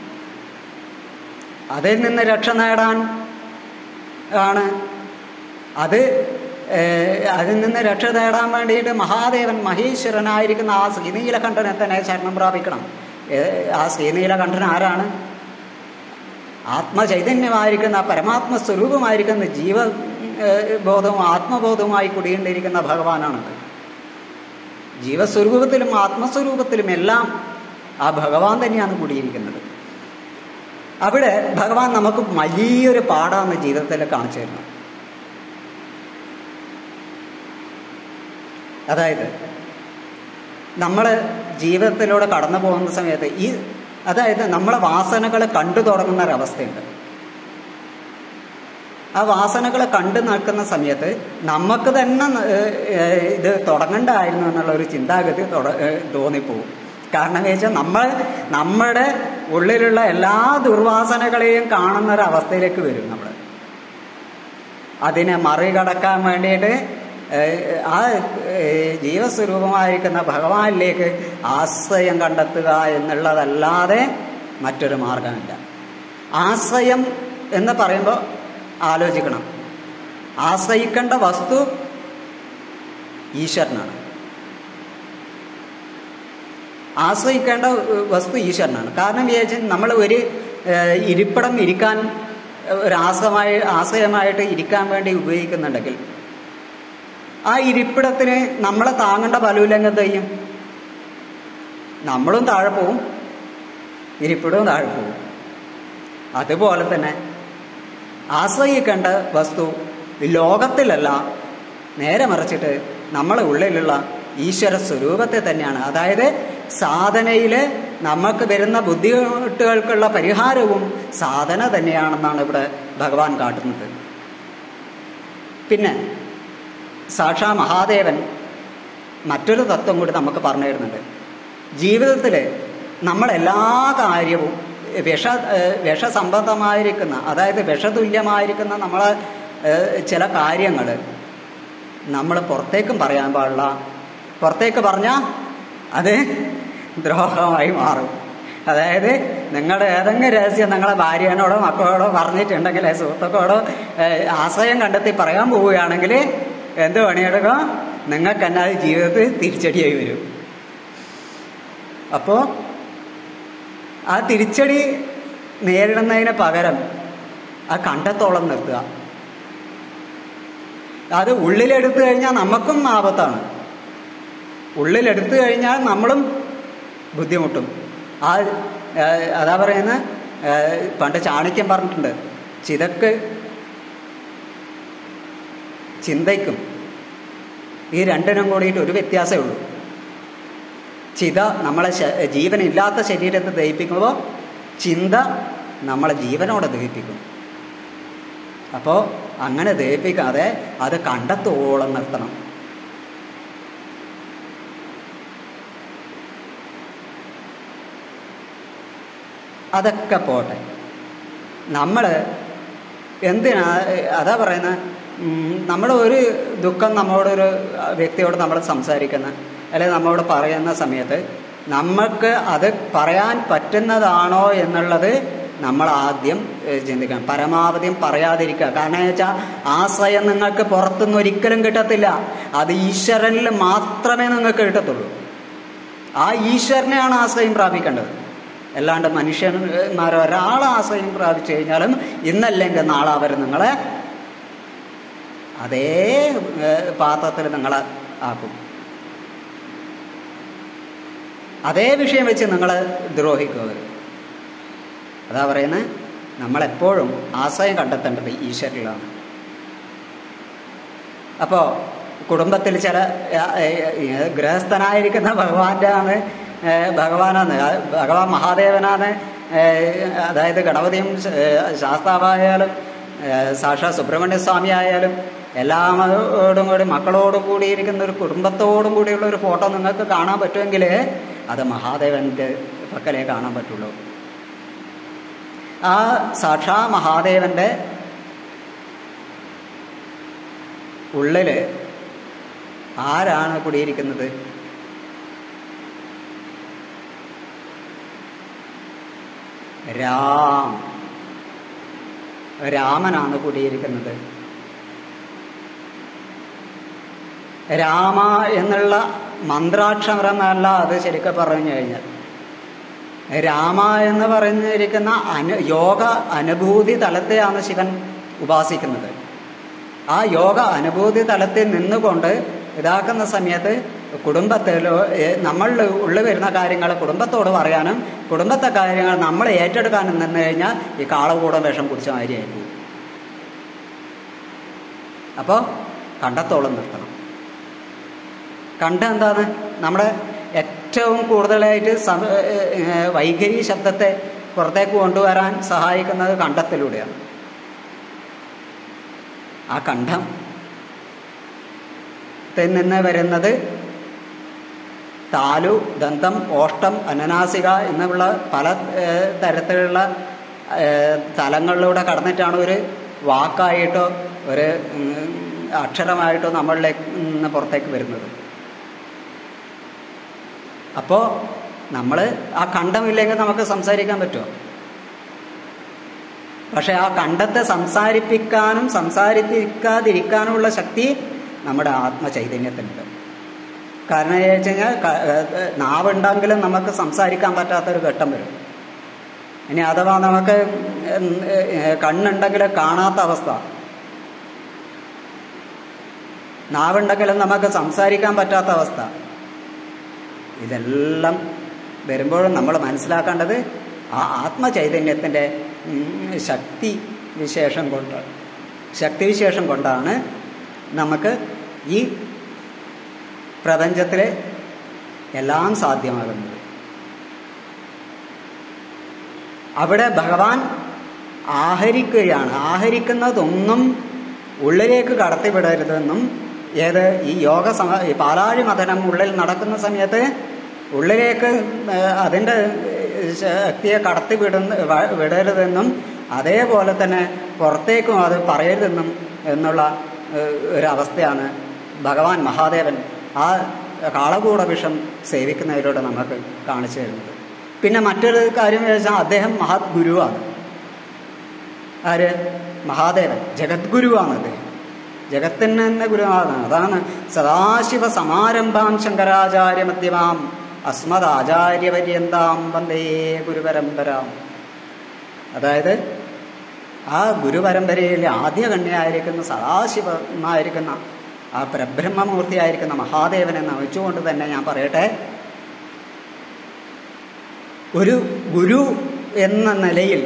അതിൽ നിന്ന് രക്ഷ നേടാൻ ആണ് അത് ഏഹ്, അതിൽ നിന്ന് രക്ഷ നേടാൻ വേണ്ടിയിട്ട് മഹാദേവൻ മഹേശ്വരനായിരിക്കുന്ന ആ ശ്രീനീലകണ്ഠനെ തന്നെ ശരണം പ്രാപിക്കണം ഏഹ്, ആ ശ്രീനീലകണ്ഠൻ ആരാണ് ആത്മചൈതന്യമായിരിക്കുന്ന പരമാത്മ സ്വരൂപമായിരിക്കുന്ന ജീവ ഏഹ്, ബോധവും ആത്മബോധവുമായി കുടിയേണ്ടിയിരിക്കുന്ന ഭഗവാനാണത് ജീവസ്വരൂപത്തിലും ആത്മസ്വരൂപത്തിലും എല്ലാം ആ ഭഗവാൻ തന്നെയാണ് കൂടിയിരിക്കുന്നത് അവിടെ ഭഗവാൻ നമുക്ക് വലിയൊരു പാടാണ് ജീവിതത്തിൽ കാണിച്ചു തരുന്നത് അതായത് നമ്മൾ ജീവിതത്തിലൂടെ കടന്നു പോകുന്ന സമയത്ത് ഈ അതായത് നമ്മളെ വാസനകളെ കണ്ടു തുടങ്ങുന്ന ഒരവസ്ഥയുണ്ട് ആ വാസനകളെ കണ്ടു നിൽക്കുന്ന സമയത്ത് നമുക്ക് തന്നെ ഇത് തുടങ്ങണ്ടായിരുന്നു എന്നുള്ള ഒരു ചിന്താഗതി തോന്നിപ്പോവും കാരണം വെച്ചാൽ നമ്മൾ നമ്മുടെ ഉള്ളിലുള്ള എല്ലാ ദുർവാസനകളെയും കാണുന്ന ഒരു അവസ്ഥയിലേക്ക് വരും നമ്മൾ അതിനെ മറികടക്കാൻ വേണ്ടിയിട്ട് ആ ജീവസ്വരൂപമായിരിക്കുന്ന ഭഗവാനിലേക്ക് ആശ്രയം കണ്ടെത്തുക എന്നുള്ളതല്ലാതെ മറ്റൊരു മാർഗമില്ല ആശ്രയം എന്ന് പറയുമ്പോൾ ആലോചിക്കണം ആശ്രയിക്കേണ്ട വസ്തു ഈശ്വരനാണ് ആശ്രയിക്കേണ്ട വസ്തു ഈശ്വരനാണ് കാരണം വിചാരിച്ചാൽ നമ്മൾ ഒരു ഇരിപ്പിടം ഇരിക്കാൻ ഒരു ആശ്രയമായി ആശ്രയമായിട്ട് ഇരിക്കാൻ വേണ്ടി ഉപയോഗിക്കുന്നുണ്ടെങ്കിൽ ആ ഇരിപ്പിടത്തിന് നമ്മളെ താങ്ങേണ്ട ബലൂലങ്ങ് എന്ത് ചെയ്യും നമ്മളും താഴെ പോവും ഇരിപ്പിടവും താഴെ പോവും അതുപോലെ തന്നെ ആശ്രയിക്കേണ്ട വസ്തു ലോകത്തിലല്ല നേരെ മറിച്ചിട്ട് നമ്മളെ ഉള്ളിലുള്ള ഈശ്വര സ്വരൂപത്തെ തന്നെയാണ് അതായത് സാധനയിൽ നമുക്ക് വരുന്ന ബുദ്ധിമുട്ടുകൾക്കുള്ള പരിഹാരവും സാധന തന്നെയാണെന്നാണ് ഇവിടെ ഭഗവാൻ കാട്ടുന്നത് പിന്നെ സാക്ഷാ മഹാദേവൻ മറ്റൊരു തത്വം കൂടി നമുക്ക് പറഞ്ഞു തരുന്നുണ്ട് ജീവിതത്തിൽ നമ്മളെല്ലാ കാര്യവും വിഷ വിഷസംബന്ധമായിരിക്കുന്ന അതായത് വിഷതുല്യമായിരിക്കുന്ന നമ്മളെ ചില കാര്യങ്ങൾ നമ്മൾ പുറത്തേക്കും പറയാൻ പാടില്ല പുറത്തേക്ക് പറഞ്ഞാൽ അത് ദ്രോഹമായി മാറും അതായത് നിങ്ങളുടെ ഏതെങ്കിലും രഹസ്യം നിങ്ങളെ ഭാര്യനോടോ മക്കളോടോ പറഞ്ഞിട്ടുണ്ടെങ്കിൽ സുഹൃത്തുക്കളോടോ ആശ്രയം കണ്ടെത്തി പറയാൻ പോവുകയാണെങ്കിൽ എന്ത് പണിയെടുക്കുക നിങ്ങൾക്ക് തന്നെ അത് ജീവിതത്തിൽ തിരിച്ചടിയായി വരും അപ്പോൾ ആ തിരിച്ചടി നേരിടുന്നതിന് പകരം ആ കണ്ടത്തോളം നിർത്തുക അത് ഉള്ളിലെടുത്തു കഴിഞ്ഞാൽ നമുക്കും ആപത്താണ് ഉള്ളിലെടുത്തു കഴിഞ്ഞാൽ നമ്മളും ബുദ്ധിമുട്ടും ആ അതാ പറയുന്ന പണ്ട് ചാണക്യം പറഞ്ഞിട്ടുണ്ട് ചിതക്ക് ചിന്തയ്ക്കും ഈ രണ്ടിനും കൂടിയിട്ട് ഒരു വ്യത്യാസമേ ഉള്ളൂ ചിത നമ്മളെ ജീവനില്ലാത്ത ശരീരത്തെ ദഹിപ്പിക്കുമ്പോൾ ചിന്ത നമ്മളെ ജീവനോടെ ദഹിപ്പിക്കും അപ്പോൾ അങ്ങനെ ദഹിപ്പിക്കാതെ അത് കണ്ടെത്തോളം നിർത്തണം അതൊക്കെ പോട്ടെ നമ്മൾ എന്തിനാ അതാ പറയുന്നത് നമ്മൾ ഒരു ദുഃഖം നമ്മളോടൊരു വ്യക്തിയോട് നമ്മൾ സംസാരിക്കുന്ന അല്ലെങ്കിൽ നമ്മളോട് പറയുന്ന സമയത്ത് നമ്മൾക്ക് അത് പറയാൻ പറ്റുന്നതാണോ എന്നുള്ളത് നമ്മൾ ആദ്യം ചിന്തിക്കണം പരമാവധിയും പറയാതിരിക്കുക കാരണം വെച്ചാൽ ആശ്രയം നിങ്ങൾക്ക് പുറത്തുനിന്ന് ഒരിക്കലും കിട്ടത്തില്ല അത് ഈശ്വരനിൽ മാത്രമേ നിങ്ങൾക്ക് കിട്ടത്തുള്ളൂ ആ ഈശ്വരനെയാണ് ആശ്രയം പ്രാപിക്കേണ്ടത് അല്ലാണ്ട് മനുഷ്യന്മാർ ഒരാളെ ആശ്രയം പ്രാപിച്ചു കഴിഞ്ഞാലും ഇന്നല്ലെങ്കിൽ നാളെ അവർ നിങ്ങളെ അതേ പാത്രത്തിൽ നിങ്ങളെ ആക്കും അതേ വിഷയം വെച്ച് നിങ്ങളെ ദ്രോഹിക്കും അവർ അതാ പറയുന്നത് നമ്മളെപ്പോഴും ആശ്രയം കണ്ടെത്തേണ്ടത് ഈശ്വരിലാണ് അപ്പോൾ കുടുംബത്തിൽ ചില ഗൃഹസ്ഥനായിരിക്കുന്ന ഭഗവാന്റെ ആണ് ഭഗവാനാണ് ഭഗവാൻ മഹാദേവനാണ് അതായത് ഗണപതിയും ശാസ്താവായാലും സാക്ഷാ സുബ്രഹ്മണ്യ സ്വാമി ആയാലും എല്ലാവരോടും കൂടി മക്കളോടും കൂടി ഇരിക്കുന്ന ഒരു കുടുംബത്തോടും കൂടിയുള്ള ഒരു ഫോട്ടോ നിങ്ങൾക്ക് കാണാൻ പറ്റുമെങ്കിൽ അത് മഹാദേവൻ്റെ പക്കലേ കാണാൻ പറ്റുള്ളൂ ആ സാക്ഷാ മഹാദേവന്റെ ഉള്ളിൽ ആരാണ് കുടിയിരിക്കുന്നത് രാം രാമനാണ് കുടിയിരിക്കുന്നത് രാമ എന്നുള്ള മന്ത്രാക്ഷരമല്ല അത് ശരിക്കും പറഞ്ഞു കഴിഞ്ഞാൽ രാമ എന്ന് പറഞ്ഞിരിക്കുന്ന അനു യോഗ അനുഭൂതി തലത്തെയാണ് ശിവൻ ഉപാസിക്കുന്നത് ആ യോഗ അനുഭൂതി തലത്തിൽ നിന്നുകൊണ്ട് ഇതാക്കുന്ന സമയത്ത് കുടുംബത്തിലോ ഏ- നമ്മളിൽ ഉള്ളിൽ വരുന്ന കാര്യങ്ങൾ കുടുംബത്തോട് പറയാനും കുടുംബത്തെ കാര്യങ്ങൾ നമ്മൾ ഏറ്റെടുക്കാനും നിന്ന് കഴിഞ്ഞാൽ ഈ കാളകൂടം വിഷം കുടിച്ച മാതിരിയായിരിക്കും അപ്പോൾ കണ്ടത്തോളം നിർത്തണം കണ്ട എന്താണ് നമ്മുടെ ഏറ്റവും കൂടുതലായിട്ട് സമ- ഏ, ഏ, വൈഖരി ശബ്ദത്തെ പുറത്തേക്ക് കൊണ്ടുവരാൻ സഹായിക്കുന്നത് കണ്ടത്തിലൂടെയാണ് ആ കണ്ഠം ത്തിൽ നിന്ന് വരുന്നത് താലു ദന്തം ഓഷ്ടം അനനാസിക എന്നുള്ള പല ഏഹ്, തരത്തിലുള്ള ഏഹ്, തലങ്ങളിലൂടെ കടന്നിട്ടാണ് ഒരു വാക്കായിട്ടോ ഒരു ഉം, അക്ഷരമായിട്ടോ നമ്മളിലേക്ക് നിന്ന് പുറത്തേക്ക് വരുന്നത് അപ്പോൾ നമ്മൾ ആ കണ്ടമില്ലെങ്കിൽ നമുക്ക് സംസാരിക്കാൻ പറ്റുമോ പക്ഷെ ആ കണ്ടത്തെ സംസാരിപ്പിക്കാനും സംസാരിപ്പിക്കാതിരിക്കാനുമുള്ള ശക്തി നമ്മുടെ ആത്മചൈതന്യത്തിനുണ്ട് കാരണം എന്ന് വെച്ച് കഴിഞ്ഞാൽ ക- ഏഹ് നാവുണ്ടെങ്കിലും നമുക്ക് സംസാരിക്കാൻ പറ്റാത്തൊരു ഘട്ടം വരും ഇനി അഥവാ നമുക്ക് ഉം, ഏഹ് കണ്ണുണ്ടെങ്കിൽ കാണാത്ത അവസ്ഥ നാവുണ്ടെങ്കിലും നമുക്ക് സംസാരിക്കാൻ പറ്റാത്ത അവസ്ഥ ഇതെല്ലാം വരുമ്പോഴും നമ്മൾ മനസ്സിലാക്കേണ്ടത് ആ ആത്മചൈതന്യത്തിൻ്റെ ഉം, ശക്തി വിശേഷം കൊണ്ട് ശക്തിവിശേഷം കൊണ്ടാണ് നമുക്ക് ഈ പ്രപഞ്ചത്തിലെ എല്ലാം സാധ്യമാകുന്നത് അവിടെ ഭഗവാൻ ആഹരിക്കുകയാണ് ആഹരിക്കുന്നതൊന്നും ഉള്ളിലേക്ക് കടത്തിവിടരുതെന്നും ഏത് ഈ യോഗ സമ ഈ പാലാഴി മഥനം ഉള്ളിൽ നടക്കുന്ന സമയത്ത് ഉള്ളിലേക്ക് ഏഹ്, അതിൻ്റെ ഏഹ്, ശക്തിയെ കടത്തിവിടുന്ന വ- വിടരുതെന്നും അതേപോലെ തന്നെ പുറത്തേക്കും അത് പറയരുതെന്നും എന്നുള്ള ഏഹ്, ഒരവസ്ഥയാണ് ഭഗവാൻ മഹാദേവൻ ആ കാളകൂട വിഷം സേവിക്കുന്നതിലൂടെ നമുക്ക് കാണിച്ചു തരുന്നത് പിന്നെ മറ്റൊരു കാര്യം എന്ന് വെച്ചാൽ അദ്ദേഹം മഹത് ഗുരുവാണ് ആര് മഹാദേവൻ ജഗദ്ഗുരുവാണ് അദ്ദേഹം ജഗത്തിന് തന്നെ ഗുരുവാണ് അതാണ് സദാശിവ സമാരംഭാം ശങ്കരാചാര്യ മധ്യമാം അസ്മദ് ആചാര്യപര്യന്താം വന്ദേ ഗുരുപരമ്പരാം അതായത് ആ ഗുരുപരമ്പരയിൽ ആദ്യ കന്യായിരിക്കുന്ന സദാശിവമായിരിക്കുന്ന ആ പരബ്രഹ്മമൂർത്തിയായിരിക്കുന്ന മഹാദേവനെ നമിച്ചുകൊണ്ട് തന്നെ ഞാൻ പറയട്ടെ ഒരു ഗുരു എന്ന നിലയിൽ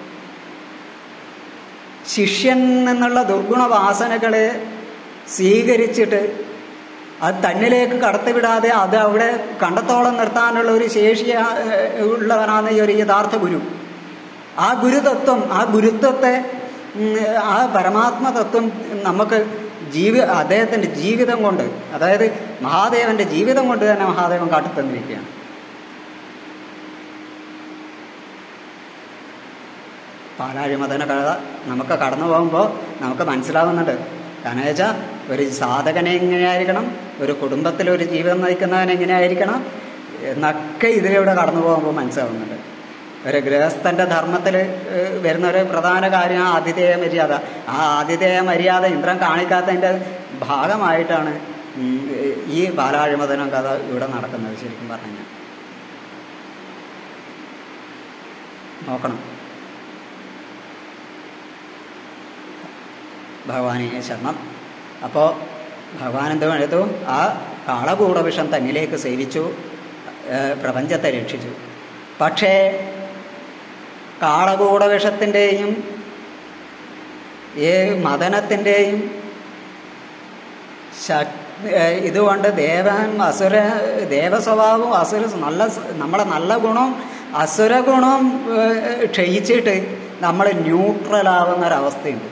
ശിഷ്യൻ നിന്നുള്ള ദുർഗുണവാസനകളെ സ്വീകരിച്ചിട്ട് അത് തന്നിലേക്ക് കടത്തിവിടാതെ അത് അവിടെ കണ്ടത്തോളം നിർത്താനുള്ള ഒരു ശേഷി ഏഹ്, ഉള്ളവനാണ് ഈ ഒരു യഥാർത്ഥ ഗുരു ആ ഗുരുതത്വം ആ ഗുരുത്വത്തെ ഉം, ആ പരമാത്മ തത്വം നമുക്ക് ജീവി അദ്ദേഹത്തിൻ്റെ ജീവിതം കൊണ്ട് അതായത് മഹാദേവന്റെ ജീവിതം കൊണ്ട് തന്നെ മഹാദേവൻ കാട്ടിത്തന്നിരിക്കുകയാണ് പാലാഴി മതന കഥ നമുക്ക് കടന്നു പോകുമ്പോൾ നമുക്ക് മനസ്സിലാവുന്നുണ്ട് കാരണം വെച്ചാൽ ഒരു സാധകനെ എങ്ങനെയായിരിക്കണം ഒരു കുടുംബത്തിൽ ഒരു ജീവിതം നയിക്കുന്നവൻ എങ്ങനെയായിരിക്കണം എന്നൊക്കെ ഇതിലൂടെ കടന്നു പോകുമ്പോൾ മനസ്സിലാവുന്നുണ്ട് ഒരു ഗൃഹസ്ഥന്റെ ധർമ്മത്തിൽ ഏഹ്, വരുന്ന ഒരു പ്രധാന കാര്യം ആ ആതിഥേയ മര്യാദ ആ ആതിഥേയ മര്യാദ ഇന്ദ്രൻ കാണിക്കാത്തതിൻ്റെ ഭാഗമായിട്ടാണ് ഉം, ഈ ബാലാഴിമതനം കഥ ഇവിടെ നടക്കുന്നത് ശരിക്കും പറഞ്ഞു കഴിഞ്ഞാൽ നോക്കണം ഭഗവാനെ ശരണം അപ്പോൾ ഭഗവാൻ എന്ത് എടുത്തു ആ കാളകൂടവിഷം തന്നിലേക്ക് സേവിച്ചു ഏഹ് പ്രപഞ്ചത്തെ രക്ഷിച്ചു പക്ഷേ കാളകൂടവിഷത്തിൻ്റെയും ഈ മദനത്തിൻ്റെയും ശക് ഏഹ് ഇതുകൊണ്ട് ദേവൻ അസുര ദേവസ്വഭാവവും അസുര നല്ല സ- നമ്മളെ നല്ല ഗുണവും അസുര ഗുണവും ഏഹ് ക്ഷയിച്ചിട്ട് നമ്മൾ ന്യൂട്രലാവുന്ന ഒരവസ്ഥയുണ്ട്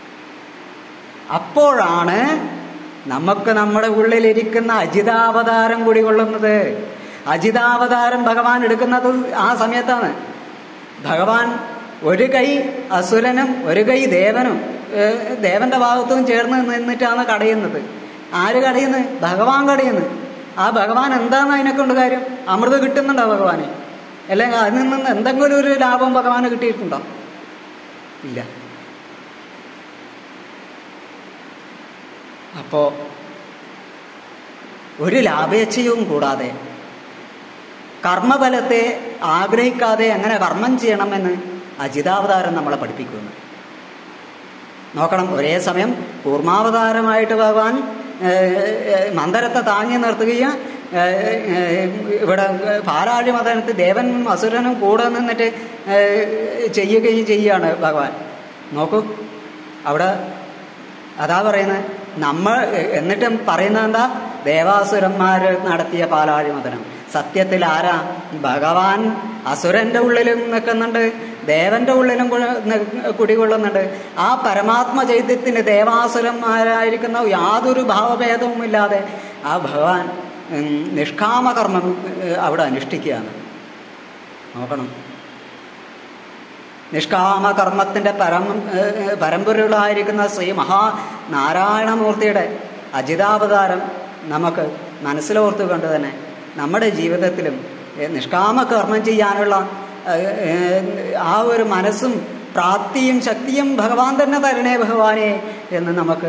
അപ്പോഴാണ് നമുക്ക് നമ്മുടെ ഉള്ളിലിരിക്കുന്ന അജിതാവതാരം കുടികൊള്ളുന്നത് അജിതാവതാരം ഭഗവാൻ എടുക്കുന്നത് ആ സമയത്താണ് ഭഗവാൻ ഒരു കൈ അസുരനും ഒരു കൈ ദേവനും ഏഹ് ദേവന്റെ ഭാഗത്തും ചേർന്ന് നിന്നിട്ടാണ് കടയുന്നത് ആര് കടയുന്നത് ഭഗവാൻ കടയുന്നത് ആ ഭഗവാൻ എന്താണ് അതിനെക്കൊണ്ട് കാര്യം അമൃത് കിട്ടുന്നുണ്ടോ ഭഗവാന് അല്ലെങ്കിൽ അതിൽ നിന്ന് എന്തെങ്കിലും ഒരു ലാഭം ഭഗവാന് കിട്ടിയിട്ടുണ്ടോ ഇല്ല അപ്പോൾ ഒരു ലാഭേച്ഛയും കൂടാതെ കർമ്മഫലത്തെ ആഗ്രഹിക്കാതെ എങ്ങനെ കർമ്മം ചെയ്യണമെന്ന് അജിതാവതാരം നമ്മളെ പഠിപ്പിക്കുന്നു നോക്കണം ഒരേ സമയം കൂർമാവതാരമായിട്ട് ഭഗവാൻ മന്ദരത്തെ താങ്ങി നിർത്തുകയും ഏഹ്, ഏഹ്, ഇവിടെ പാലാഴി മതനത്തിൽ ദേവനും അസുരനും കൂടെ നിന്നിട്ട് ഏഹ്, ചെയ്യുകയും ചെയ്യുകയാണ് ഭഗവാൻ നോക്കൂ അവിടെ അതാ പറയുന്നത് നമ്മൾ എന്നിട്ടും പറയുന്നത് എന്താ ദേവാസുരന്മാർ നടത്തിയ പാലാഴി മതനം സത്യത്തിൽ ആരാ ഭഗവാൻ അസുരന്റെ ഉള്ളിലും നിൽക്കുന്നുണ്ട് ദേവന്റെ ഉള്ളിലും കു- നി- കുടികൊള്ളുന്നുണ്ട് ആ പരമാത്മ ചൈത്യത്തിന് ദേവാസുരന്മാരായിരിക്കുന്ന യാതൊരു ഭാവഭേദവുമില്ലാതെ ആ ഭഗവാൻ ഉം, നിഷ്കാമകർമ്മം ഏഹ്, അവിടെ അനുഷ്ഠിക്കുകയാണ് നോക്കണം നിഷ്കാമ കർമ്മത്തിന്റെ പരം ഏഹ് പരമ്പരകളായിരിക്കുന്ന ശ്രീ മഹാനാരായണമൂർത്തിയുടെ അജിതാവതാരം നമുക്ക് മനസ്സിലോർത്തുകൊണ്ട് തന്നെ നമ്മുടെ ജീവിതത്തിലും ഏഹ് നിഷ്കാമ കർമ്മം ചെയ്യാനുള്ള ഏഹ് ഏഹ് ആ ഒരു മനസ്സും പ്രാപ്തിയും ശക്തിയും ഭഗവാൻ തന്നെ തരണേ ഭഗവാനെ എന്ന് നമുക്ക്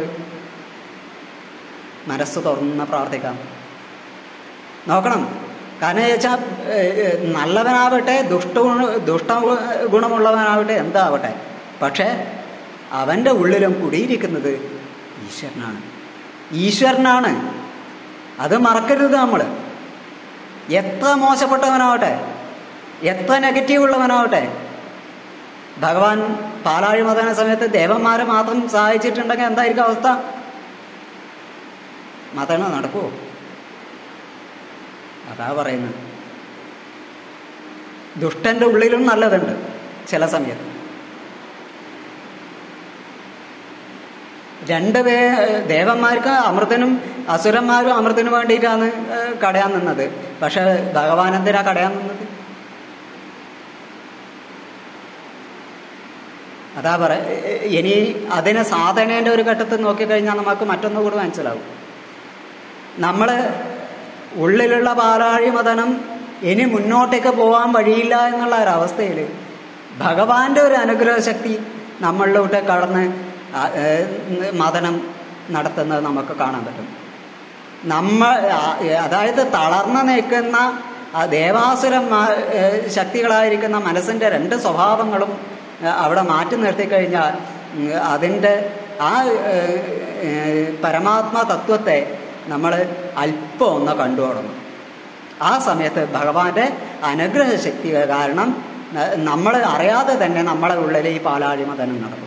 മനസ്സ് തുറന്ന് പ്രാർത്ഥിക്കാം നോക്കണം കാരണം വെച്ചാൽ നല്ലവനാവട്ടെ ദുഷ്ട ദുഷ്ട ഗുണമുള്ളവനാവട്ടെ എന്താവട്ടെ പക്ഷേ അവൻ്റെ ഉള്ളിലും കുടിയിരിക്കുന്നത് ഈശ്വരനാണ് ഈശ്വരനാണ് അത് മറക്കരുത് നമ്മൾ എത്ര മോശപ്പെട്ടവനാവട്ടെ എത്ര നെഗറ്റീവ് ഉള്ളവനാവട്ടെ ഭഗവാൻ പാലാഴി മതന സമയത്ത് ദേവന്മാരെ മാത്രം സഹായിച്ചിട്ടുണ്ടെങ്കിൽ എന്തായിരിക്കും അവസ്ഥ മതന നടക്കുമോ അതാ പറയുന്നത് ദുഷ്ടന്റെ ഉള്ളിലും നല്ലതുണ്ട് ചില സമയത്ത് രണ്ട് പേ ദേവന്മാർക്ക് അമൃതനും അസുരന്മാരും അമൃതനും വേണ്ടിയിട്ടാണ് ഏഹ്, കടയാൻ നിന്നത് പക്ഷെ ഭഗവാൻ എന്തിനാ കടയാൻ നിന്നത് അതാ പറ ഇനി അതിനെ സാധനേൻ്റെ ഒരു ഘട്ടത്തിൽ നോക്കിക്കഴിഞ്ഞാൽ നമുക്ക് മറ്റൊന്നുകൂടി മനസ്സിലാവും നമ്മൾ ഉള്ളിലുള്ള പാലാഴി മതനം ഇനി മുന്നോട്ടേക്ക് പോകാൻ വഴിയില്ല എന്നുള്ള ഒരവസ്ഥയിൽ ഭഗവാന്റെ ഒരു അനുഗ്രഹ ശക്തി നമ്മളിലോട്ട് കടന്ന് ആ, ഏ, മതനം നടത്തുന്നത് നമുക്ക് കാണാൻ പറ്റും നമ്മ ആ, അതായത് തളർന്നു നിൽക്കുന്ന ആ ദേവാസുരന്മാ ഏ, ശക്തികളായിരിക്കുന്ന മനസ്സിൻ്റെ രണ്ട് സ്വഭാവങ്ങളും ഏ, അവിടെ മാറ്റി നിർത്തിക്കഴിഞ്ഞാൽ ഉം, അതിൻ്റെ ആ ഏ, ഏ, പരമാത്മ തത്വത്തെ നമ്മൾ അല്പം ഒന്ന് കണ്ടു തുടങ്ങും ആ സമയത്ത് ഭഗവാന്റെ അനുഗ്രഹ ശക്തി കാരണം നമ്മൾ അറിയാതെ തന്നെ നമ്മളെ ഉള്ളിൽ ഈ പാലാഴി മതനം നടക്കും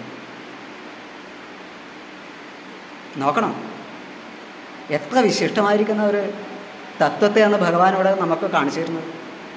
നോക്കണം എത്ര വിശിഷ്ടമായിരിക്കുന്ന ഒരു തത്വത്തെയാണ് ഭഗവാൻ ഇവിടെ നമുക്ക് കാണിച്ചു തരുന്നത്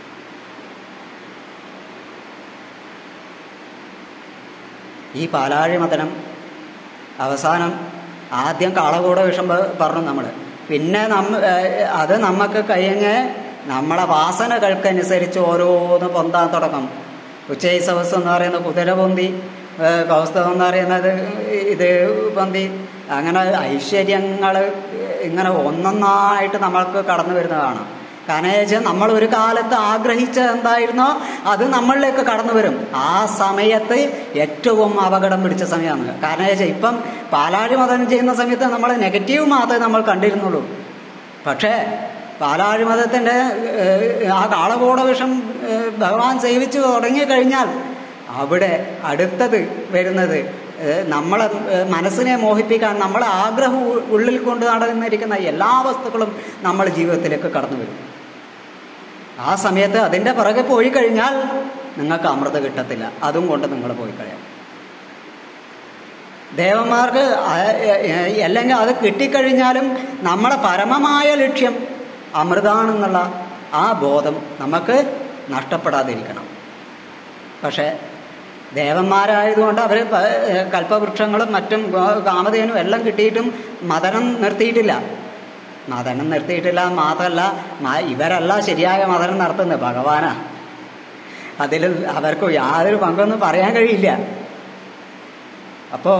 ഈ പാലാഴി മതനം അവസാനം ആദ്യം കാളകൂട വിഷം പ- പറഞ്ഞു നമ്മൾ പിന്നെ നമ്മ ഏഹ് അത് നമുക്ക് കഴിഞ്ഞ് നമ്മളെ വാസനകൾക്കനുസരിച്ച് ഓരോന്ന് പൊന്താൻ തുടങ്ങും ഉച്ചൈസവസ് എന്ന് പറയുന്ന കുതിര പൊന്തി ഏഹ് കൗസ്തവം എന്ന് പറയുന്നത് ഇത് പൊന്തി അങ്ങനെ ഐശ്വര്യങ്ങൾ ഇങ്ങനെ ഒന്നൊന്നായിട്ട് നമ്മൾക്ക് കടന്നു വരുന്നതാണ് കാരണം വെച്ചാൽ നമ്മൾ ഒരു കാലത്ത് ആഗ്രഹിച്ച എന്തായിരുന്നോ അത് നമ്മളിലേക്ക് കടന്നു വരും ആ സമയത്ത് ഏറ്റവും അപകടം പിടിച്ച സമയമാണ് കാരണം വെച്ചാൽ ഇപ്പം പാലാഴി മതം ചെയ്യുന്ന സമയത്ത് നമ്മൾ നെഗറ്റീവ് മാത്രമേ നമ്മൾ കണ്ടിരുന്നുള്ളൂ പക്ഷേ പാലാഴി മതത്തിൻ്റെ ആ കാളകൂട വിഷം ഏഹ്, ഭഗവാൻ സേവിച്ചു തുടങ്ങിക്കഴിഞ്ഞാൽ അവിടെ അടുത്തത് വരുന്നത് ഏഹ്, നമ്മളെ ഏഹ്, മനസ്സിനെ മോഹിപ്പിക്കാൻ നമ്മളെ ആഗ്രഹം ഉ- ഉള്ളിൽ കൊണ്ട് നടന്നിരിക്കുന്ന എല്ലാ വസ്തുക്കളും നമ്മൾ ജീവിതത്തിലേക്ക് കടന്നു വരും ആ സമയത്ത് അതിൻ്റെ പിറകെ പോയി കഴിഞ്ഞാൽ നിങ്ങൾക്ക് അമൃത കിട്ടത്തില്ല അതും കൊണ്ട് നിങ്ങൾ പോയി കഴിയാം ദേവന്മാർക്ക് ആ- ഏ- അല്ലെങ്കിൽ അത് കിട്ടിക്കഴിഞ്ഞാലും നമ്മുടെ പരമമായ ലക്ഷ്യം അമൃതാണെന്നുള്ള ആ ബോധം നമുക്ക് നഷ്ടപ്പെടാതിരിക്കണം പക്ഷേ ദേവന്മാരായതുകൊണ്ട് അവർ കൽപ്പവൃക്ഷങ്ങളും മറ്റും ഗോ- കാമധേനും എല്ലാം കിട്ടിയിട്ടും മതനം നിർത്തിയിട്ടില്ല മതനം നിർത്തിയിട്ടില്ല മാത്രമല്ല മ- ഇവരല്ല ശരിയായ മതനം നടത്തുന്നത് ഭഗവാനാ അതിൽ അവർക്ക് യാതൊരു പങ്കൊന്നും പറയാൻ കഴിയില്ല അപ്പോൾ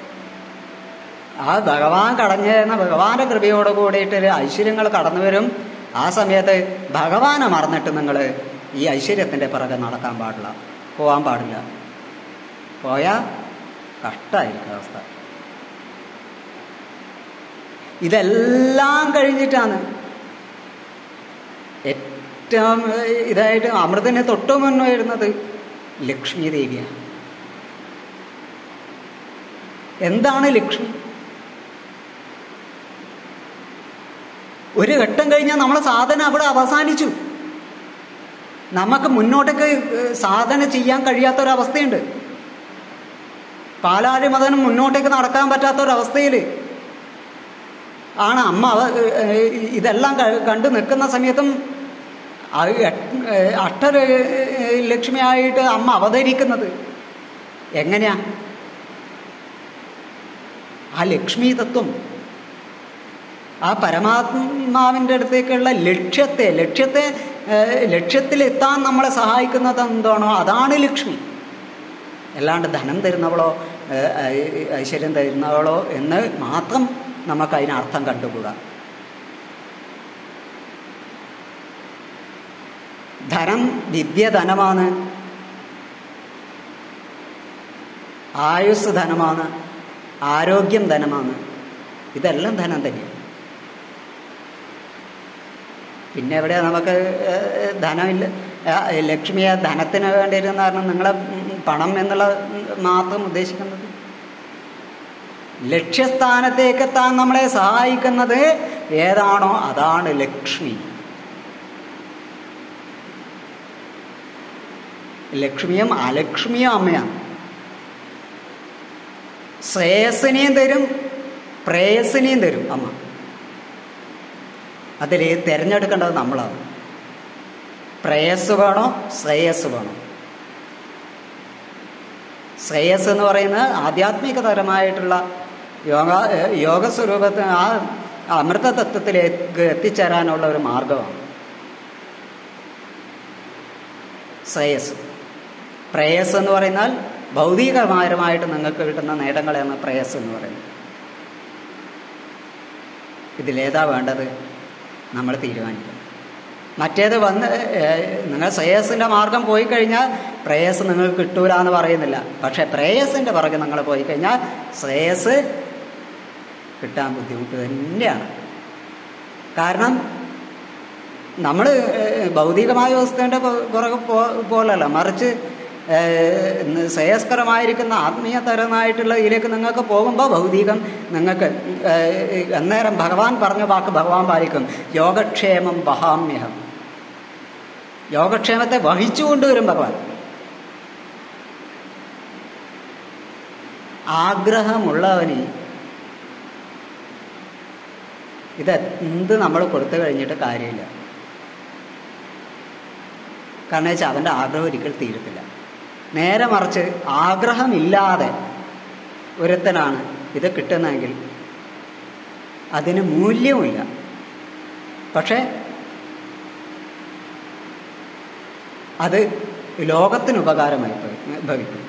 ആ ഭഗവാൻ കടഞ്ഞു തരുന്ന ഭഗവാന്റെ കൃപയോട് കൂടിയിട്ട് ഐശ്വര്യങ്ങൾ കടന്നു വരും ആ സമയത്ത് ഭഗവാനെ മറന്നിട്ട് നിങ്ങൾ ഈ ഐശ്വര്യത്തിൻ്റെ പിറകെ നടക്കാൻ പാടില്ല പോകാൻ പാടില്ല പോയാൽ കഷ്ടമായിരിക്കും അവസ്ഥ ഇതെല്ലാം കഴിഞ്ഞിട്ടാണ് ഏറ്റവും ഇതായിട്ട് അമൃതനെ തൊട്ടു മുന്നേ വരുന്നത് ലക്ഷ്മി ദേവിയാണ് എന്താണ് ലക്ഷ്മി ഒരു ഘട്ടം കഴിഞ്ഞാൽ നമ്മളെ സാധന അവിടെ അവസാനിച്ചു നമുക്ക് മുന്നോട്ടേക്ക് ഏഹ്, സാധന ചെയ്യാൻ കഴിയാത്തൊരവസ്ഥയുണ്ട് പാലാരി മതനും മുന്നോട്ടേക്ക് നടക്കാൻ പറ്റാത്തൊരവസ്ഥയിൽ ആണ് അമ്മ അവ ഏഹ്, ഇതെല്ലാം ക- കണ്ടു നിൽക്കുന്ന സമയത്തും അത് എട്ട്- ഏഹ്, അഷ്ടര ഏഹ്, ലക്ഷ്മിയായിട്ട് അമ്മ അവതരിക്കുന്നത് എങ്ങനെയാ ആ ലക്ഷ്മി തത്വം ആ പരമാത്മാവിൻ്റെ അടുത്തേക്കുള്ള ലക്ഷ്യത്തെ ലക്ഷ്യത്തെ ഏഹ്, ലക്ഷ്യത്തിലെത്താൻ നമ്മളെ സഹായിക്കുന്നത് എന്താണോ അതാണ് ലക്ഷ്മി അല്ലാണ്ട് ധനം തരുന്നവളോ ഏഹ്, ഐ- ഐശ്വര്യം തരുന്നവളോ എന്ന് മാത്രം നമുക്ക് അതിനർത്ഥം കണ്ടുകൂടാ ധനം ദിവ്യ ധനമാണ് ആയുസ് ധനമാണ് ആരോഗ്യം ധനമാണ് ഇതെല്ലാം ധനം തന്നെയാണ് പിന്നെ എവിടെയാ നമുക്ക് ഏഹ്, ധനമില്ല ഏഹ്, ലക്ഷ്മിയെ ധനത്തിന് വേണ്ടിയിരുന്ന കാരണം നിങ്ങളെ ഉം, പണം എന്നുള്ള ഉം, മാത്രം ഉദ്ദേശിക്കുന്നത് ലക്ഷ്യസ്ഥാനത്തേക്ക് എത്താൻ നമ്മളെ സഹായിക്കുന്നത് ഏതാണോ അതാണ് ലക്ഷ്മി ലക്ഷ്മിയും അലക്ഷ്മിയും അമ്മയാണ് ശ്രേയസിനെയും തരും പ്രേയസിനെയും തരും അമ്മ അതിൽ തിരഞ്ഞെടുക്കേണ്ടത് നമ്മളാണ് പ്രേയസ് വേണോ ശ്രേയസ് വേണോ ശ്രേയസ് എന്ന് പറയുന്നത് ആധ്യാത്മികതരമായിട്ടുള്ള യോഗ യോഗസ്വരൂപത്തിന് ആ അമൃത തത്വത്തിലേക്ക് എത്തിച്ചേരാനുള്ള ഒരു മാർഗമാണ് ശ്രേയസ് പ്രേയസ് എന്ന് പറയുന്നാൽ ഭൗതികപരമായിട്ട് നിങ്ങൾക്ക് കിട്ടുന്ന നേട്ടങ്ങളെയാണ് പ്രേയസ് എന്ന് പറയുന്നത് ഇതിലേതാ വേണ്ടത് നമ്മൾ തീരുമാനിക്കണം മറ്റേത് വന്ന് ഏഹ്, നിങ്ങൾ ശ്രേയസിൻ്റെ മാർഗം പോയി കഴിഞ്ഞാൽ പ്രേയസ് നിങ്ങൾക്ക് കിട്ടൂല എന്ന് പറയുന്നില്ല പക്ഷേ പ്രേയസിൻ്റെ പുറകെ നിങ്ങൾ പോയി കഴിഞ്ഞാൽ ശ്രേയസ് കിട്ടാൻ ബുദ്ധിമുട്ട് തന്നെയാണ് കാരണം നമ്മൾ ഭൗതികമായ വസ്തുവിൻ്റെ പുറകെ പോ പോലല്ല മറിച്ച് ഏഹ്, ഇന്ന് ശ്രേയസ്കരമായിരിക്കുന്ന ആത്മീയതരമായിട്ടുള്ള ഇതിലേക്ക് നിങ്ങൾക്ക് പോകുമ്പോൾ ഭൗതികം നിങ്ങൾക്ക് ഏഹ്, അന്നേരം ഭഗവാൻ പറഞ്ഞ വാക്ക് ഭഗവാൻ പാലിക്കും യോഗക്ഷേമം വഹാമ്യഹം യോഗക്ഷേമത്തെ വഹിച്ചു കൊണ്ടുവരും ഭഗവാൻ ആഗ്രഹമുള്ളവന് ഇത് എന്ത് നമ്മൾ കൊടുത്തു കഴിഞ്ഞിട്ട് കാര്യമില്ല കാരണം വെച്ചാൽ അവൻ്റെ ആഗ്രഹം ഒരിക്കൽ തീരത്തില്ല നേരെ മറിച്ച് ആഗ്രഹമില്ലാതെ ഒരുത്തനാണ് ഇത് കിട്ടുന്നതെങ്കിൽ അതിന് മൂല്യവുമില്ല പക്ഷേ അത് ലോകത്തിന് ഉപകാരമായി ഭവി- ഭവിക്കും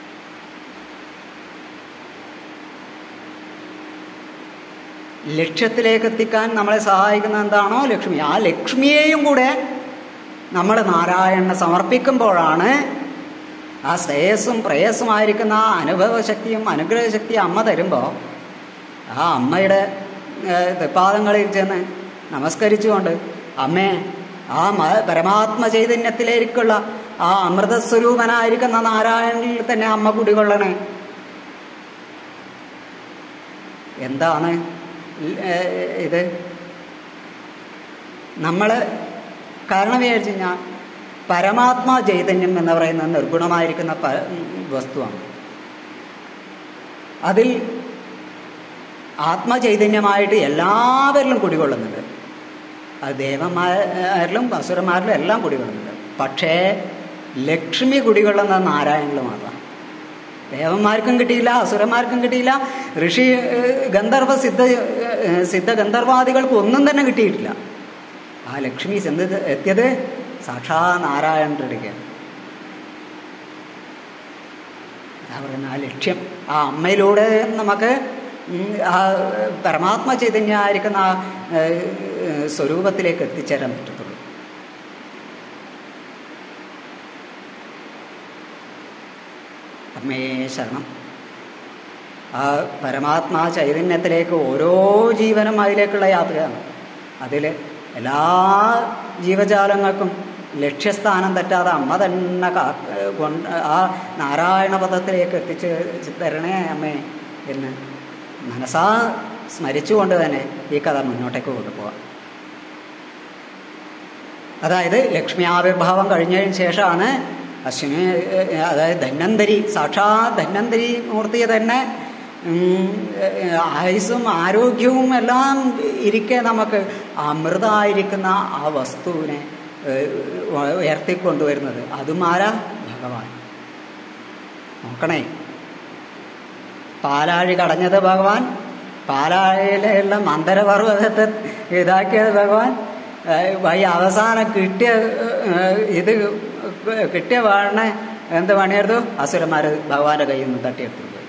ലക്ഷ്യത്തിലേക്ക് എത്തിക്കാൻ നമ്മളെ സഹായിക്കുന്ന എന്താണോ ലക്ഷ്മി ആ ലക്ഷ്മിയെയും കൂടെ നമ്മൾ നാരായണനെ സമർപ്പിക്കുമ്പോഴാണ് ആ ശ്രേയസ്സും പ്രേയസ്സുമായിരിക്കുന്ന ആ അനുഭവശക്തിയും അനുഗ്രഹശക്തിയും അമ്മ തരുമ്പോൾ ആ അമ്മയുടെ ഏഹ്, തൃപ്പാദങ്ങളിൽ ചെന്ന് നമസ്കരിച്ചുകൊണ്ട് അമ്മേ ആ മ പരമാത്മ ചൈതന്യത്തിലേക്കുള്ള ആ അമൃതസ്വരൂപനായിരിക്കുന്ന നാരായണനിൽ തന്നെ അമ്മ കുടികൊള്ളണേ എന്താണ് ഏഹ്, ഇത് നമ്മൾ കാരണം വിചാരിച്ചു കഴിഞ്ഞാൽ പരമാത്മാ ചൈതന്യം എന്ന് പറയുന്ന നിർഗുണമായിരിക്കുന്ന പ വസ്തുവാണ് അതിൽ ആത്മചൈതന്യമായിട്ട് എല്ലാവരിലും കുടികൊള്ളുന്നുണ്ട് അത് ദേവന്മാരിലും അസുരന്മാരിലും എല്ലാം കുടികൊള്ളുന്നുണ്ട് പക്ഷേ ലക്ഷ്മി കുടികൊള്ളുന്ന നാരായണനിൽ മാത്രം ദേവന്മാർക്കും കിട്ടിയില്ല അസുരന്മാർക്കും കിട്ടിയില്ല ഋഷി ഏഹ്, ഗന്ധർവ സിദ്ധ ഏഹ്, സിദ്ധ ഗന്ധർവാദികൾക്ക് ഒന്നും തന്നെ കിട്ടിയിട്ടില്ല ആ ലക്ഷ്മി ചെന്ന് എത്തിയത് സാക്ഷാ നാരായണൻ്റെ അടുക്കയാണ് അതാ പറയുന്ന ആ ലക്ഷ്യം ആ അമ്മയിലൂടെ നമുക്ക് ഉം, ആ പരമാത്മ ചൈതന്യമായിരിക്കുന്ന ആ ഏഹ്, ഏഹ്, സ്വരൂപത്തിലേക്ക് എത്തിച്ചേരാൻ പറ്റത്തുള്ളൂ അമ്മേ ശരണം ആ പരമാത്മാ ചൈതന്യത്തിലേക്ക് ഓരോ ജീവനും അതിലേക്കുള്ള യാത്രയാണ് അതിൽ എല്ലാ ജീവജാലങ്ങൾക്കും ലക്ഷ്യസ്ഥാനം തെറ്റാതെ അമ്മ തന്നെ കാ കൊണ്ട് ആ നാരായണ പദത്തിലേക്ക് എത്തിച്ച് തരണേ അമ്മേ എന്ന് മനസ്സാ സ്മരിച്ചുകൊണ്ട് തന്നെ ഈ കഥ മുന്നോട്ടേക്ക് കൊണ്ടുപോകാം അതായത് ലക്ഷ്മി ആവിർഭാവം കഴിഞ്ഞതിന് ശേഷമാണ് അശ്വിനി ഏഹ്, അതായത് ധന്വന്തരി സാക്ഷാ ധന്വന്തരി മൂർത്തിയെ തന്നെ ഉം, ഏഹ്, ആയുസ്സും ആരോഗ്യവും എല്ലാം ഇരിക്കെ നമുക്ക് അമൃതായിരിക്കുന്ന ആ വസ്തുവിനെ ഏഹ്, ഉയർത്തിക്കൊണ്ടുവരുന്നത് അതും ആരാ ഭഗവാൻ നോക്കണേ പാലാഴി കടഞ്ഞത് ഭഗവാൻ പാലാഴിയിലുള്ള മന്ദരപർവ്വതത്തെ ഇതാക്കിയത് ഭഗവാൻ ഏഹ് വഴി അവസാനം കിട്ടിയ ഏഹ് ഇത് കിട്ടിയ വാഴനെ എന്ത് പണിയെടുത്തു അസുരന്മാർ ഭഗവാന്റെ കയ്യിൽ നിന്ന് തട്ടിയെടുത്തു പോയി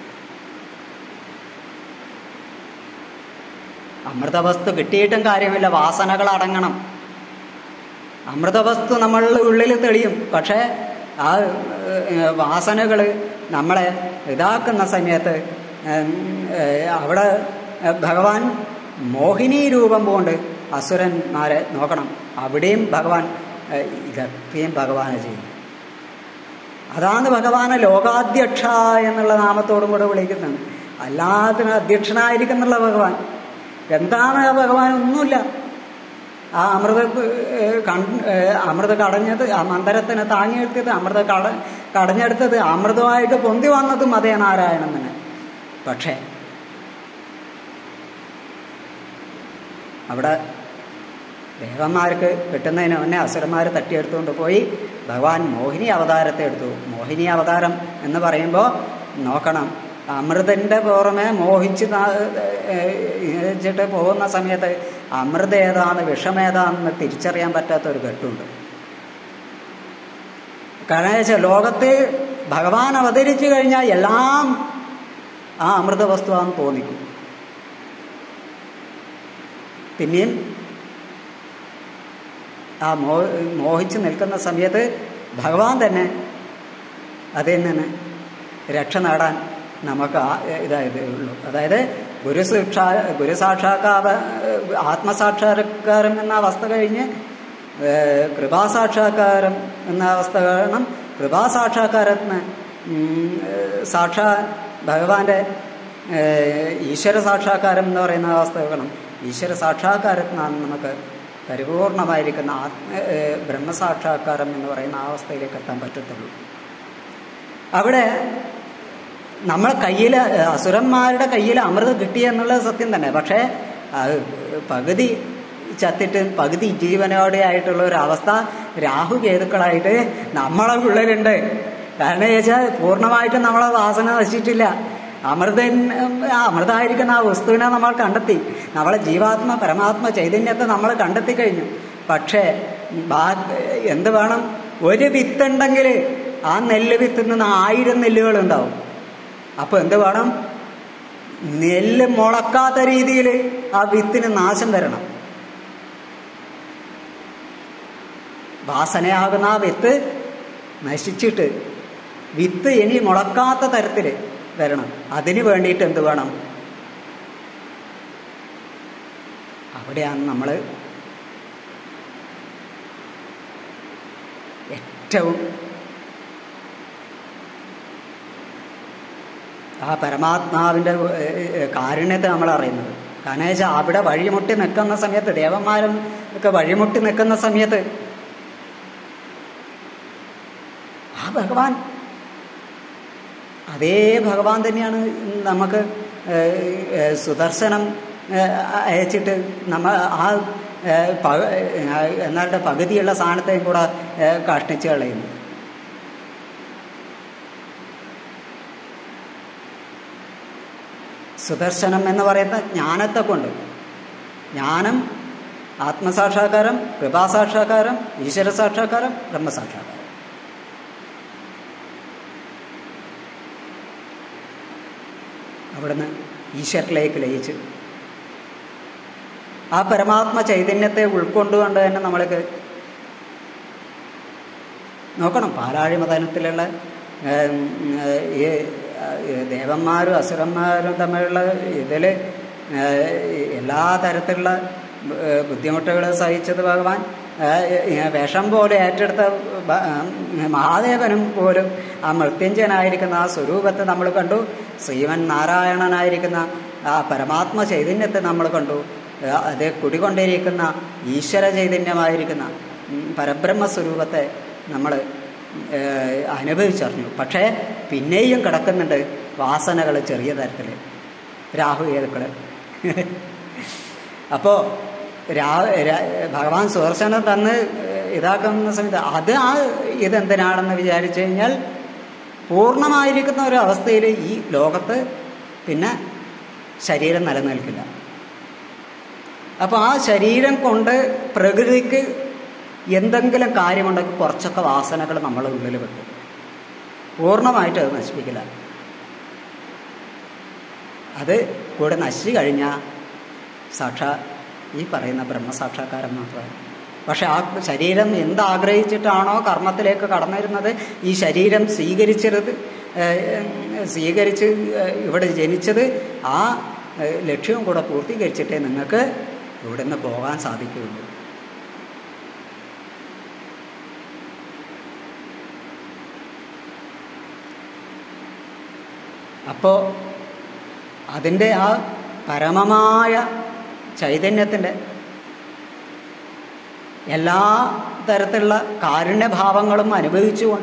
അമൃതവസ്തു കിട്ടിയിട്ടും കാര്യമില്ല വാസനകൾ അടങ്ങണം അമൃതവസ്തു നമ്മളുടെ ഉള്ളിൽ തെളിയും പക്ഷേ ആ വാസനകൾ നമ്മളെ ഇതാക്കുന്ന സമയത്ത് ഉം, ഏഹ്, അവിടെ ഭഗവാൻ മോഹിനി രൂപം കൊണ്ട് അസുരന്മാരെ നോക്കണം അവിടെയും ഭഗവാൻ ഏഹ്, ഇതൊക്കെയും ഭഗവാനെ ചെയ്യും അതാണ് ഭഗവാനെ ലോകാധ്യക്ഷ എന്നുള്ള നാമത്തോടും കൂടെ വിളിക്കുന്നത് അല്ലാതെ അധ്യക്ഷനായിരിക്കുന്നുള്ള ഭഗവാൻ എന്താണ് ആ ഭഗവാൻ ഒന്നുമില്ല ആ അമൃത ഏഹ്, കൺ- ഏഹ്, അമൃത കടഞ്ഞത് ആ മന്ദരത്തിനെ താങ്ങിയെടുത്തത് അമൃത കട കടഞ്ഞെടുത്തത് അമൃതമായിട്ട് പൊന്തി വന്നതും അതേ നാരായണൻ തന്നെ പക്ഷേ അവിടെ ദേവന്മാർക്ക് കിട്ടുന്നതിന് മുന്നേ അസുരന്മാർ തട്ടിയെടുത്തുകൊണ്ട് പോയി ഭഗവാൻ മോഹിനി അവതാരത്തെ എടുത്തു മോഹിനി അവതാരം എന്ന് പറയുമ്പോൾ നോക്കണം അമൃതന്റെ പുറമെ മോഹിച്ച് നാ- ഏഹ് വെച്ചിട്ട് പോകുന്ന സമയത്ത് അമൃത ഏതാണ് വിഷമേതാണെന്ന് തിരിച്ചറിയാൻ പറ്റാത്ത ഒരു ഘട്ടമുണ്ട് കാരണം വെച്ചാൽ ലോകത്ത് ഭഗവാൻ അവതരിച്ചു കഴിഞ്ഞാൽ എല്ലാം ആ അമൃത വസ്തുവാണെന്ന് തോന്നിക്കും പിന്നെയും ആ മോ മോഹിച്ച് നിൽക്കുന്ന സമയത്ത് ഭഗവാൻ തന്നെ അതിൽ നിന്ന് രക്ഷ നേടാൻ നമുക്ക് ആ ഇതായത് ഉള്ളൂ അതായത് ഗുരുശിക്ഷാ ഗുരുസാക്ഷാത്കാര ആത്മസാക്ഷാത്കാരം എന്ന അവസ്ഥ കഴിഞ്ഞ് ഏഹ്, കൃപാസാക്ഷാത്കാരം എന്ന അവസ്ഥ കാരണം കൃപാസാക്ഷാത്കാരത്തിന് ഉം, ഏഹ്, സാക്ഷാ ഭഗവാന്റെ ഏഹ്, ഈശ്വര സാക്ഷാത്കാരം എന്ന് പറയുന്ന അവസ്ഥ വേണം ഈശ്വര സാക്ഷാത്കാരത്തിനാണ് നമുക്ക് പരിപൂർണമായിരിക്കുന്ന ആത്മ ഏഹ്, ബ്രഹ്മസാക്ഷാത്കാരം എന്ന് പറയുന്ന ആ അവസ്ഥയിലേക്ക് എത്താൻ പറ്റത്തുള്ളൂ അവിടെ നമ്മളെ കയ്യിൽ അസുരന്മാരുടെ കയ്യിൽ അമൃത് കിട്ടി എന്നുള്ളത് സത്യം തന്നെ പക്ഷേ അത് പകുതി ചത്തിട്ട് പകുതി ജീവനോടെ ആയിട്ടുള്ള ഒരു അവസ്ഥ രാഹു കേതുക്കളായിട്ട് നമ്മളെ ഉള്ളിലുണ്ട് കാരണം വെച്ചാൽ പൂർണ്ണമായിട്ടും നമ്മളെ വാസന നശിച്ചിട്ടില്ല അമൃതൻ ആ അമൃതമായിരിക്കുന്ന ആ വസ്തുവിനെ നമ്മൾ കണ്ടെത്തി നമ്മളെ ജീവാത്മ പരമാത്മ ചൈതന്യത്തെ നമ്മൾ കണ്ടെത്തി കഴിഞ്ഞു പക്ഷേ ബാ- എന്ത് വേണം ഒരു വിത്തുണ്ടെങ്കിൽ ആ നെല്ല് വിത്തിൽ നിന്ന് ആയിരം നെല്ലുകൾ ഉണ്ടാവും അപ്പൊ എന്ത് വേണം നെല്ല് മുളക്കാത്ത രീതിയിൽ ആ വിത്തിന് നാശം വരണം വാസനയാകുന്ന ആ വിത്ത് നശിച്ചിട്ട് വിത്ത് ഇനി മുളക്കാത്ത തരത്തിൽ വരണം അതിന് വേണ്ടിയിട്ട് എന്ത് വേണം അവിടെയാണ് നമ്മൾ ഏറ്റവും ആ പരമാത്മാവിൻ്റെ കാരുണ്യത്തെ നമ്മൾ അറിയുന്നത് കാരണം വെച്ചാൽ അവിടെ വഴിമുട്ടി നിൽക്കുന്ന സമയത്ത് ദേവന്മാരും ഒക്കെ വഴിമുട്ടി നിൽക്കുന്ന സമയത്ത് ആ ഭഗവാൻ അതേ ഭഗവാൻ തന്നെയാണ് നമുക്ക് ഏഹ്, ഏഹ്, സുദർശനം ഏഹ്, അയച്ചിട്ട് നമ്മ ആ ഏഹ്, പ- ഏഹ്, എന്നാളുടെ പകുതിയുള്ള സാധനത്തെയും കൂടെ ഏഹ്, കഷ്ണിച്ച് കളയുന്നു സുദർശനം എന്ന് പറയുന്ന ജ്ഞാനത്തെ കൊണ്ട് ജ്ഞാനം ആത്മസാക്ഷാത്കാരം കൃപാസാക്ഷാത്കാരം ഈശ്വര സാക്ഷാത്കാരം ബ്രഹ്മസാക്ഷാത്കാരം അവിടുന്ന് ഈശ്വരത്തിലേക്ക് ലയിച്ച് ആ പരമാത്മ ചൈതന്യത്തെ ഉൾക്കൊണ്ടുകൊണ്ട് തന്നെ നമ്മൾക്ക് നോക്കണം പാലാഴി മതനത്തിലുള്ള ഏം, ഏഹ്, ഈ ഏഹ്, ദേവന്മാരും അസുരന്മാരും തമ്മിലുള്ള ഇതിൽ എല്ലാ തരത്തിലുള്ള ഏഹ്, ബുദ്ധിമുട്ടുകൾ സഹിച്ചത് ഭഗവാൻ ഏഹ്, വിഷം പോലെ ഏറ്റെടുത്ത ഭ- ഏഹ്, മഹാദേവനും പോലും ആ മൃത്യുഞ്ജനായിരിക്കുന്ന ആ സ്വരൂപത്തെ നമ്മൾ കണ്ടു ശ്രീമൻ നാരായണനായിരിക്കുന്ന ആ പരമാത്മ ചൈതന്യത്തെ നമ്മൾ കണ്ടു ഏഹ്, അത് കുടികൊണ്ടിരിക്കുന്ന ഈശ്വര ചൈതന്യമായിരിക്കുന്ന ഉം, പരബ്രഹ്മ സ്വരൂപത്തെ നമ്മൾ അനുഭവിച്ചറിഞ്ഞു പക്ഷേ പിന്നെയും കിടക്കുന്നുണ്ട് വാസനകൾ ചെറിയ തരത്തിൽ രാഹു ഏതുക്കൾ അപ്പോൾ രാ രാ- ഭഗവാൻ സുദർശനം തന്ന് ഇതാക്കുന്ന സമയത്ത് അത് ആ ഇതെന്തിനാണെന്ന് വിചാരിച്ചു കഴിഞ്ഞാൽ പൂർണ്ണമായിരിക്കുന്ന ഒരു അവസ്ഥയിൽ ഈ ലോകത്ത് പിന്നെ ശരീരം നിലനിൽക്കില്ല അപ്പോൾ ആ ശരീരം കൊണ്ട് പ്രകൃതിക്ക് എന്തെങ്കിലും കാര്യമുണ്ടെങ്കിൽ കുറച്ചൊക്കെ വാസനകൾ നമ്മളെ ഉള്ളിൽ വെക്കും പൂർണ്ണമായിട്ട് അത് നശിപ്പിക്കില്ല അത് കൂടെ നശിച്ചു കഴിഞ്ഞാൽ സാക്ഷാ ഈ പറയുന്ന ബ്രഹ്മസാക്ഷാത്കാരം മാത്രമാണ് പക്ഷെ ആ ശരീരം എന്താഗ്രഹിച്ചിട്ടാണോ കർമ്മത്തിലേക്ക് കടന്നിരുന്നത് ഈ ശരീരം സ്വീകരിച്ചത് ഏഹ്, സ്വീകരിച്ച് ഏഹ്, ഇവിടെ ജനിച്ചത് ആ ഏഹ്, ലക്ഷ്യവും കൂടെ പൂർത്തീകരിച്ചിട്ടേ നിങ്ങൾക്ക് ഇവിടുന്ന് പോകാൻ സാധിക്കുകയുള്ളൂ അപ്പോൾ അതിൻ്റെ ആ പരമമായ ചൈതന്യത്തിൻ്റെ എല്ലാ തരത്തിലുള്ള കാരുണ്യഭാവങ്ങളും അനുഭവിച്ചുകൊണ്ട്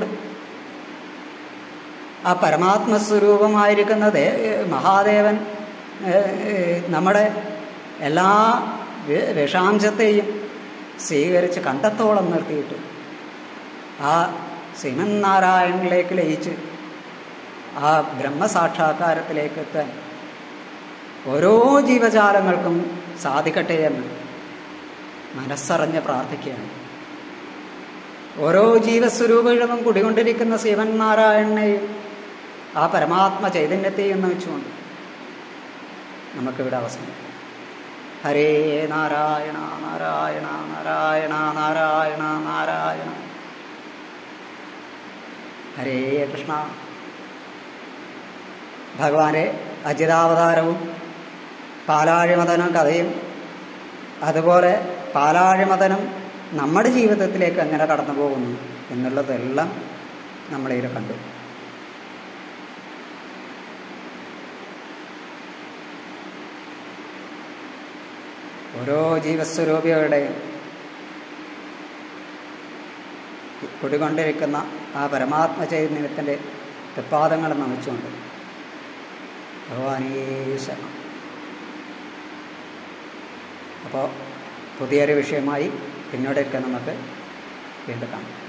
ആ പരമാത്മസ്വരൂപമായിരിക്കുന്ന ദേ മഹാദേവൻ ഏഹ്, ഏഹ്, നമ്മുടെ എല്ലാ വി- വിഷാംശത്തെയും സ്വീകരിച്ച് കണ്ടത്തോളം നിർത്തിയിട്ട് ആ ശ്രീമന്നാരായണനിലേക്ക് ലയിച്ച് ആ ബ്രഹ്മസാക്ഷാത്കാരത്തിലേക്ക് എത്താൻ ഓരോ ജീവജാലങ്ങൾക്കും സാധിക്കട്ടെ എന്ന് മനസ്സറിഞ്ഞ് പ്രാർത്ഥിക്കുകയാണ് ഓരോ ജീവസ്വരൂപങ്ങളിലും കുടികൊണ്ടിരിക്കുന്ന ശിവൻനാരായണനെയും ആ പരമാത്മ ചൈതന്യത്തെയും നമിച്ചുകൊണ്ട് നമുക്കിവിടെ അവസാനിക്കാം ഹരേ നാരായണ നാരായണ നാരായണ നാരായണ നാരായണ ഹരേ കൃഷ്ണ ഭഗവാന്റെ അജിതാവതാരവും പാലാഴിമതനം കഥയും അതുപോലെ പാലാഴിമതനം നമ്മുടെ ജീവിതത്തിലേക്ക് എങ്ങനെ കടന്നു പോകുന്നു എന്നുള്ളതെല്ലാം നമ്മളിതിൽ കണ്ടു ഓരോ ജീവസ്വരൂപികളുടെയും കുടികൊണ്ടിരിക്കുന്ന ആ പരമാത്മ ചൈതന്യത്തിൻ്റെ തൃപ്പാദങ്ങൾ നമിച്ചുകൊണ്ട് ഭഗവാനേ ശരണം അപ്പോൾ പുതിയൊരു വിഷയമായി പിന്നീടൊക്കെ നമുക്ക് വീണ്ടും കാണാം